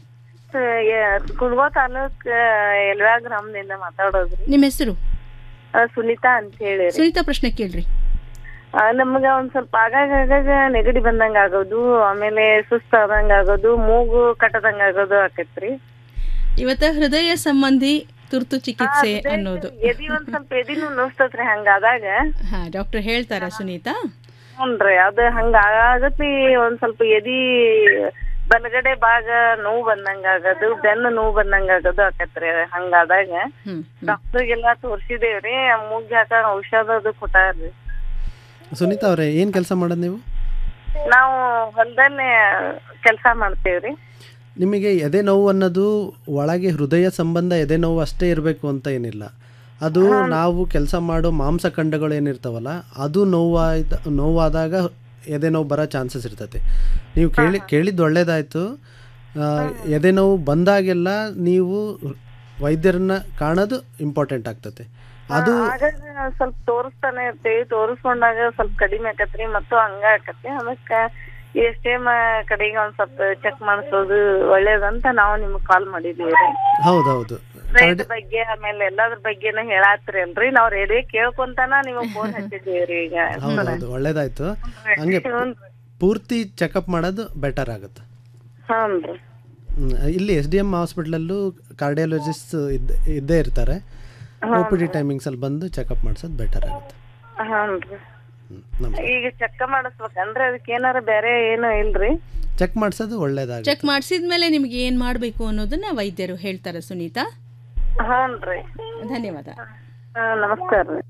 ಕುಲ್ಗೋ ತಾಲೂಕ್ ಎಲ್ವಾ ಗ್ರಾಮದಿಂದ ಮಾತಾಡೋದ್ರಿ ನಿಮ್ಮ ಹೆಸರು ಆ, ಸುನೀತಾ ಅಂತ ಹೇಳಿ ರೀ. ಸುನೀತಾ ಪ್ರಶ್ನೆ ಕೇಳ್ರಿ ಆ, ನಮ್ಗ ಒಂದ್ ಸ್ವಲ್ಪ ಆಗಾಗ ಆಗಾಗ ನೆಗಡಿ ಬಂದಂಗ ಆಗೋದು ಆಮೇಲೆ ಸುಸ್ತ ಆದಂಗ ಆಗೋದು ಮೂಗು ಕಟ್ಟದಂಗ ಆಗೋದು ಆಕೈತ್ರಿ ಇವತ್ತ ಹೃದಯ ಸಂಬಂಧಿ ತುರ್ತು ಚಿಕಿತ್ಸೆ ಅನ್ನೋದು ಎದಿ ಒಂದ್ ಸ್ವಲ್ಪ ಎದಿನೂ ನೋಸ್ತತ್ರಿ ಹಂಗಾದಾಗ ಹಾ ಡಾಕ್ಟರ್ ಹೇಳ್ತಾರ ಸುನೀತಾ ಹ್ಞೂನ್ರಿ ಅದ ಹಂಗ ಆಗತ್ರಿ ಒಂದ್ ಸ್ವಲ್ಪ ಎದಿ ಬಲಗಡೆ ಭಾಗ ನೋವು ಬಂದಂಗ ಆಗೋದು ಬೆನ್ನು ನೋವು ಬಂದಂಗ ಆಗೋದು ಆಕತ್ರಿ ಹಂಗಾದಾಗ ಹ್ಮ್ ಡಾಕ್ಟರ್ಗೆಲ್ಲಾ ತೋರ್ಸಿದೇವ್ರಿ ಮೂಗ್ ಹಾಕ ಔಷಧ ಅದು ಕೊಟ್ಟಾರ್ರಿ ಸುನೀತಾ ಅವರೇ ಏನು ಕೆಲಸ ಮಾಡೋದು ನೀವು ನಾವು ಹೊಲದಲ್ಲೇ ಕೆಲಸ ಮಾಡ್ತೇವ್ರಿ ನಿಮಗೆ ಎದೆ ನೋವು ಅನ್ನೋದು ಒಳಗೆ ಹೃದಯ ಸಂಬಂಧ ಎದೆ ನೋವು ಅಷ್ಟೇ ಇರಬೇಕು ಅಂತ ಏನಿಲ್ಲ ಅದು ನಾವು ಕೆಲಸ ಮಾಡೋ ಮಾಂಸಖಂಡಗಳು ಏನಿರ್ತಾವಲ್ಲ ಅದು ನೋವಾಯ್ತ ನೋವಾದಾಗ ಎದೆ ನೋವು ಬರೋ ಚಾನ್ಸಸ್ ಇರ್ತೈತೆ ನೀವು ಕೇಳಿ ಕೇಳಿದ್ದು ಒಳ್ಳೇದಾಯಿತು ಎದೆ ನೋವು ಬಂದಾಗೆಲ್ಲ ನೀವು ವೈದ್ಯರನ್ನ ಕಾಣೋದು ಇಂಪಾರ್ಟೆಂಟ್ ಆಗ್ತದೆ ಅದು ಆಗಾಗ ಸ್ವಲ್ಪ ತೋರಿಸ್ತಾನೆ ಇರ್ತೀವಿ ತೋರಿಸ್ಕೊಂಡಾಗ ಸ್ವಲ್ಪ ಕಡಿಮೆ ಆಕತ್ರಿ ಮತ್ತು ಹಂಗ ಆಕತ್ರಿ ಅದಕ್ಕ ಎಷ್ಟೇ ಕಡೆಗೆ ಒಂದ್ ಸ್ವಲ್ಪ ಚೆಕ್ ಮಾಡಿಸೋದು ಒಳ್ಳೇದಂತ ನಾವು ನಿಮ್ಗ್ ಕಾಲ್ ಮಾಡಿದೀವಿ ಹೌದೌದು ರೇಟ್ ಬಗ್ಗೆ ಆಮೇಲೆ ಎಲ್ಲದ್ರ ಬಗ್ಗೆನೂ ಹೇಳಾತ್ರಿ ಅಲ್ರಿ ನಾವ್ ರೇಡಿಯೋ ಕೇಳ್ಕೊಂತಾನ ನಿಮಗ್ ಫೋನ್ ಹಚ್ಚಿದೀವ್ರಿ ಈಗ ಹೌದೌದು ಒಳ್ಳೇದಾಯ್ತು ಹಂಗೆ ಪೂರ್ತಿ ಚೆಕಪ್ ಮಾಡೋದು ಬೆಟರ್ ಆಗುತ್ತೆ ಹ್ಞೂನ್ರಿ ಹ್ಮ್, ಇಲ್ಲಿ ಎಸ್ ಡಿ ಎಮ್ ಹಾಸ್ಪಿಟ್ಲಲ್ಲೂ ಕಾರ್ಡಿಯಾಲಜಿಸ್ಟ್ ಇದ್ದ ಇದ್ದೇ ಇರ್ತಾರೆ ಒ ಪಿ ಡಿ ಟೈಮಿಂಗ್ಸಲ್ಲಿ ಬಂದು ಚೆಕಪ್ ಮಾಡಿಸೋದು ಬೆಟರ್ ಆಗುತ್ತೆ ಹ್ಞೂನ್ರಿ ನಮಸ್ತೆ ಈಗ ಚೆಕ್ ಮಾಡಿಸ್ಬೇಕಂದ್ರೆ ಅದಕ್ಕೆ ಏನಾರ ಬೇರೆ ಏನು ಇಲ್ರಿ ಚೆಕ್ ಮಾಡಿಸೋದು ಒಳ್ಳೇದಾಗುತ್ತೆ ಚೆಕ್ ಮಾಡಿಸಿದ್ಮೇಲೆ ನಿಮ್ಗೆ ಏನ್ ಮಾಡಬೇಕು ಅನ್ನೋದನ್ನ ವೈದ್ಯರು ಹೇಳ್ತಾರೆ ಸುನೀತಾ ಹ್ಞೂನ್ರಿ ಧನ್ಯವಾದ ಹಾ, ನಮಸ್ಕಾರ ರೀ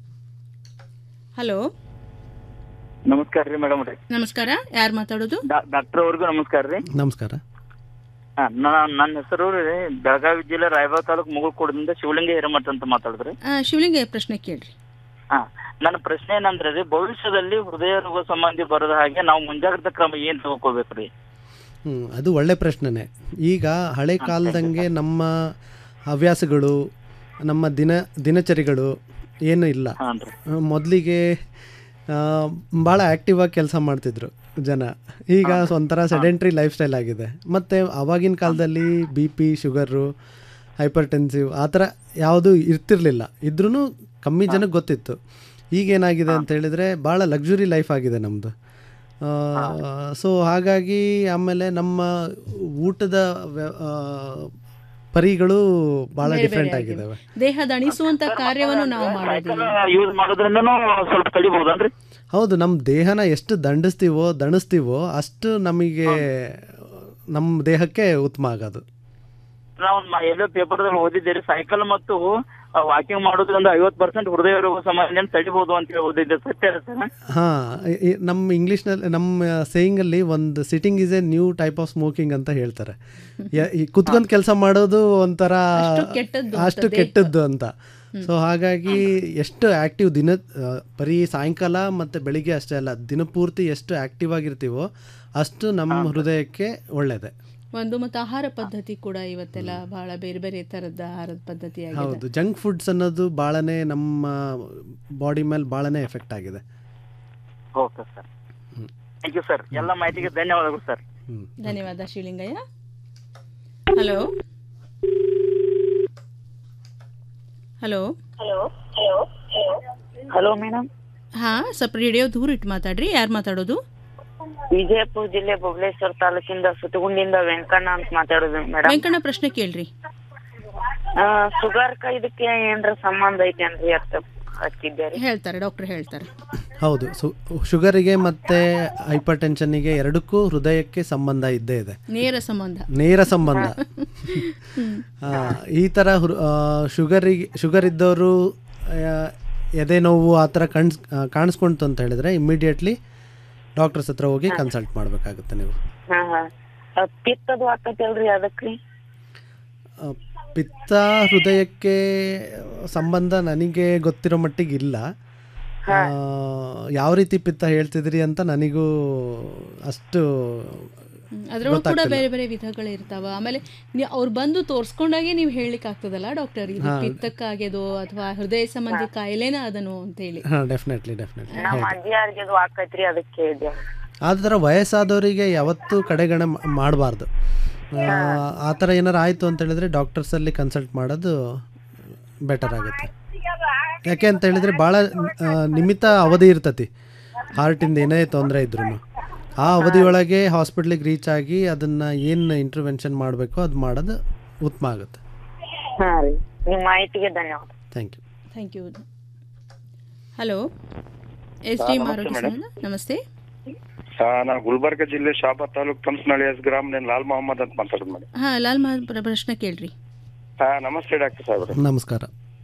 ಹಲೋ ನಮಸ್ಕಾರ ರೀ ಮೇಡಮ್ ರೀ ನಮಸ್ಕಾರ ಯಾರು ಮಾತಾಡೋದು ಡಾಕ್ಟರ್ ಅವ್ರಿಗೂ ನಮಸ್ಕಾರ ರೀ ನಮಸ್ಕಾರ ಹಾ, ನಾ- ನನ್ನ ಹೆಸರು ರೀ ಬೆಳಗಾವಿ ಜಿಲ್ಲೆ ರಾಯಬಾಗ್ ತಾಲೂಕು ಮುಗುಳ್ಕೋಡದಿಂದ ಶಿವಲಿಂಗ ಹಿರೇಮಠ ಅಂತ ಮಾತಾಡಿದ್ರಿ ಆ, ಶಿವಲಿಂಗ ಪ್ರಶ್ನೆ ಕೇಳ್ರಿ ಹಾ ನನ್ನ ಪ್ರಶ್ನೆ ಏನಂದ್ರೆ ರೀ ಭವಿಷ್ಯದಲ್ಲಿ ಹೃದಯ ರೋಗ ಸಂಬಂಧಿ ಬರದ ಹಾಗೆ ನಾವು ಮುಂಜಾಗ್ರತಾ ಕ್ರಮ ಏನ್ ತಗೋಕೋಬೇಕ್ರಿ ಹ್ಞೂ ಅದು ಒಳ್ಳೆ ಪ್ರಶ್ನೆನೇ ಈಗ ಹಳೆ ಕಾಲದಂಗೆ ನಮ್ಮ ಹವ್ಯಾಸಗಳು ನಮ್ಮ ದಿನ ದಿನಚರಿಗಳು ಏನೂ ಇಲ್ಲ ಮೊದಲಿಗೆ ಭಾಳ ಆ್ಯಕ್ಟಿವ್ ಆಗಿ ಕೆಲಸ ಮಾಡ್ತಿದ್ರು ಜನ ಈಗ ಒಂಥರ ಸೆಡೆಂಟ್ರಿ ಲೈಫ್ ಸ್ಟೈಲ್ ಆಗಿದೆ ಮತ್ತು ಆವಾಗಿನ ಕಾಲದಲ್ಲಿ B P sugar hypertensive ಆ ಥರ ಯಾವುದೂ ಇರ್ತಿರ್ಲಿಲ್ಲ ಇದ್ರೂ ಕಮ್ಮಿ ಜನಕ್ಕೆ ಗೊತ್ತಿತ್ತು ಈಗೇನಾಗಿದೆ ಅಂತ ಹೇಳಿದರೆ ಭಾಳ ಲಕ್ಸುರಿ ಲೈಫ್ ಆಗಿದೆ ನಮ್ಮದು ಸೊ ಹಾಗಾಗಿ ಆಮೇಲೆ ನಮ್ಮ ಊಟದ ವ್ಯ- ಆ, ಪರಿಗಳು ಭಾಳ ಬೇರೆ ಬೇರೆ ಡಿಫ್ರೆಂಟ್ ಆಗಿವೆ. ಆಗಿದ್ದಾವೆ ದೇಹ ದಣಿಸುವಂತ ಕಾರ್ಯವನ್ನು ನಾವು ಮಾಡೋದಿಲ್ಲ ಯೂಸ್ ಮಾಡೋದ್ರಿಂದನೂ ಸ್ವಲ್ಪ ಕಡಿಬಹುದನ್ರಿ ಹೌದು ನಮ್ಮ ದೇಹನ ಎಷ್ಟು ದಂಡಿಸ್ತೀವೋ ದಣಿಸ್ತೀವೋ ಅಷ್ಟು ನಮಗೆ ನಮ್ಮ ದೇಹಕ್ಕೆ ಉತ್ತಮ ಆಗೋದು ನಾವು ಮ- ಎಲ್ಲೋ ಪೇಪರ್ದಲ್ಲಿ ಓದಿದ್ದೇವೆ ಸೈಕಲ್ ಮತ್ತು ವಾಕಿಂಗ್ ಮಾಡೋದ್ರಿಂದ ಐವತ್ತು ಪರ್ಸೆಂಟ್ ಹೃದಯ ರೋಗ ಸಮಸ್ಯೆಯನ್ನು ತಡಿಬಹುದು ಅಂತ ಹೇಳಿ ಓದಿದ್ದೆ ಸತ್ಯ ಸರ್ ಹಾಂ ನಮ್ಮ ಇಂಗ್ಲೀಷ್ನಲ್ಲಿ ನಮ್ಮ ಸೇಯಿಂಗಲ್ಲಿ ಒಂದು sitting is a new type of smoking ಅಂತ ಹೇಳ್ತಾರೆ ಯ- ಈ ಕುತ್ಕೊಂಡು ಕೆಲಸ ಮಾಡೋದು ಒಂಥರ ಅಷ್ಟು ಕೆಟ್ಟದ್ದು ಅಂತ ಅಷ್ಟು ದೇಹ. ಕೆಟ್ಟದ್ದು ಅಂತ ಸೊ ಹಾಗಾಗಿ ಎಷ್ಟು ಆ್ಯಕ್ಟಿವ್ ದಿನ ಆ, ಬರೀ ಸಾಯಂಕಾಲ ಮತ್ತು ಬೆಳಿಗ್ಗೆ ಅಷ್ಟೇ ಅಲ್ಲ ದಿನಪೂರ್ತಿ ಎಷ್ಟು ಆ್ಯಕ್ಟಿವ್ ಆಗಿರ್ತೀವೋ ಅಷ್ಟು ನಮ್ಮ ಹೃದಯಕ್ಕೆ ಒಳ್ಳೆಯದೆ ಒಂದು ಮತ್ತು ಆಹಾರ ಪದ್ಧತಿ ಕೂಡ ಇವತ್ತೆಲ್ಲ ಬಹಳ ಬೇರೆ ಬೇರೆ ತರದ ಆಹಾರದ ಪದ್ಧತಿ ಆಗಿದೆ ಹೌದು ಜಂಕ್ ಫುಡ್ಸ್ ಅನ್ನೋದು ಭಾಳನೇ ನಮ್ಮ ಬಾಡಿ ಮೇಲೆ ಭಾಳನೇ ಎಫೆಕ್ಟ್ ಆಗಿದೆ okay sir thank you sir ಎಲ್ಲ ಮಾಹಿತಿಗೆ ಧನ್ಯವಾದಗಳು ಸರ್ ಧನ್ಯವಾದ Shivalingaiah hello hello hello madam ಹಾ ಸ್ವಲ್ಪ ರೇಡಿಯೋ ದೂರ ಇಟ್ಟು ಮಾತಾಡ್ರಿ ಯಾರು ಮಾತಾಡೋದು ವಿಜಯಪುರ ಜಿಲ್ಲೆ ಬಬಲೇಶ್ವರ ತಾಲೂಕಿಂದ ಸುತಗುಂಡಿಂದ ವೆಂಕಣ್ಣ ಅಂತ ಮಾತಾಡೋದು ಮೇಡಮ್ ವೆಂಕಣ್ಣ ಪ್ರಶ್ನೆ ಕೇಳ್ರಿ ಶುಗರ್ ಕ ಇದಕ್ಕೆ ಏನ್ರ ಸಂಬಂಧ ಐತೇನ್ರಿ ಅಂತ ಹಚ್ಚಿದ್ದಾರೆ ಹೇಳ್ತಾರೆ ಡಾಕ್ಟರ್ ಹೇಳ್ತಾರೆ ಹೌದು ಸು ಶುಗರಿಗೆ ಮತ್ತು ಹೈಪರ್ ಟೆನ್ಷನ್ನಿಗೆ ಎರಡಕ್ಕೂ ಹೃದಯಕ್ಕೆ ಸಂಬಂಧ ಇದ್ದೇ ಇದೆ ನೇರ ಸಂಬಂಧ ನೇರ ಸಂಬಂಧ ಆ, ಈ ಥರ ಹೃ- ಆ, ಶುಗರಿಗೆ ಶುಗರ್ ಇದ್ದವರು ಎದೆ ನೋವು ಆ ಥರ ಕಣ್ಸ್ ಆ, ಕಾಣಿಸ್ಕೊಂತು ಅಂತ ಹೇಳಿದ್ರೆ ಇಮ್ಮಿಡಿಯೇಟ್ಲಿ ಡಾಕ್ಟರ್ಸ್ ಹತ್ರ ಹೋಗಿ ಕನ್ಸಲ್ಟ್ ಮಾಡಬೇಕಾಗುತ್ತೆ ನೀವು ಹಾ ಹಾ ಅಹ್, ಪಿತ್ತದು ಆಕತಲ್ರಿ ಅದಕ್ರಿ ಆ, ಪಿತ್ತ ಹೃದಯಕ್ಕೆ ಸಂಬಂಧ ನನಗೆ ಗೊತ್ತಿರೋ ಮಟ್ಟಿಗೆ ಇಲ್ಲ ಆ, ಯಾವ ರೀತಿ ಪಿತ್ತ ಹೇಳ್ತಿದ್ರಿ ಅಂತ ನನಗೂ ಅಷ್ಟು ಅದ್ರೊಳಗೆ ಕೂಡ ಗೊತ್ತಾಗ್ತಿಲ್ಲ. ಬೇರೆ ಬೇರೆ ವಿಧಗಳು ಇರ್ತಾವ ಆಮೇಲೆ ನೀವು ಅವ್ರು ಬಂದು ತೋರ್ಸ್ಕೊಂಡಾಗೆ ನೀವು ಹೇಳಲಿಕ್ಕೆ ಆಗ್ತದಲ್ಲ ಡಾಕ್ಟರ್ ಇದು ಹಾ. ಪಿತ್ತಕ್ಕಾಗ್ಯದೋ ಅಥವಾ ಹೃದಯ ಸಂಬಂಧಿ ಕಾಯಿಲೆನ ಅದನ್ನು ಅಂತ ಹೇಳಿ ಹಾಂ ಡೆಫಿನೆಟ್ಲಿ ಡೆಫಿನೆಟ್ಲಿ ನಮ್ಮ ಅಜ್ಜಿಯಾರಿಗೆ ಅದು ಆಕೈತ್ರಿ ಅದಕ್ಕೆ ಕೇಳಿದೆ ಆ ಥರ ವಯಸ್ಸಾದವರಿಗೆ ಯಾವತ್ತೂ ಕಡೆಗಣ ಮಾಡಬಾರ್ದು ಆ ಥರ ಏನಾರು ಆಯಿತು ಅಂತ ಹೇಳಿದ್ರೆ ಡಾಕ್ಟರ್ಸಲ್ಲಿ ಕನ್ಸಲ್ಟ್ ಮಾಡೋದು ಬೆಟರ್ ಆಗುತ್ತೆ ಯಾಕೆ ಅಂತ ಹೇಳಿದರೆ ಭಾಳ ಆ, ನಿಮಿತ್ತ ಅವಧಿ ಇರ್ತತಿ ಹಾರ್ಟಿಂದ ಏನೇ ತೊಂದರೆ ಇದ್ರೂ ಆ ಅವಧಿಯೊಳಗೆ ಹಾಸ್ಪಿಟ್ಲಿಗೆ ರೀಚ್ ಆಗಿ ಅದನ್ನು ಏನು ಇಂಟರ್ವೆನ್ಷನ್ ಮಾಡಬೇಕು ಅದು ಮಾಡೋದು ಉತ್ತಮ ಆಗುತ್ತೆ ಹಾ ರೀ ನಿಮ್ಮ ಮಾಹಿತಿಗೆ ಧನ್ಯವಾದ thank you thank you hello S ಹಾ, ಡಿ ನಮಸ್ತೆ ಆರೋಗ್ಯ ಮೇಡಮ್. ಸಂಘ? ನಮಸ್ತೆ ಆ, ನಾನು ಗುಲ್ಬರ್ಗ ಜಿಲ್ಲೆ ಶಾಬಾ ತಾಲೂಕ್ ಕಂಸನಳ್ಳಿ ಎಸ್ ಗ್ರಾಮ್ ನಾನು ಲಾಲ್ ಮೊಹಮ್ಮದ್ ಅಂತ ಮಾತಾಡೋದು ಮೇಡಮ್ ಹಾ ಲಾಲ್ ಮಹಲ್ ಪ್ರಶ್ನೆ ಕೇಳ್ರಿ ಹಾ ನಮಸ್ತೆ ಡಾಕ್ಟರ್ ಸಾಹೇಬ್ರೆ ನಮಸ್ಕಾರ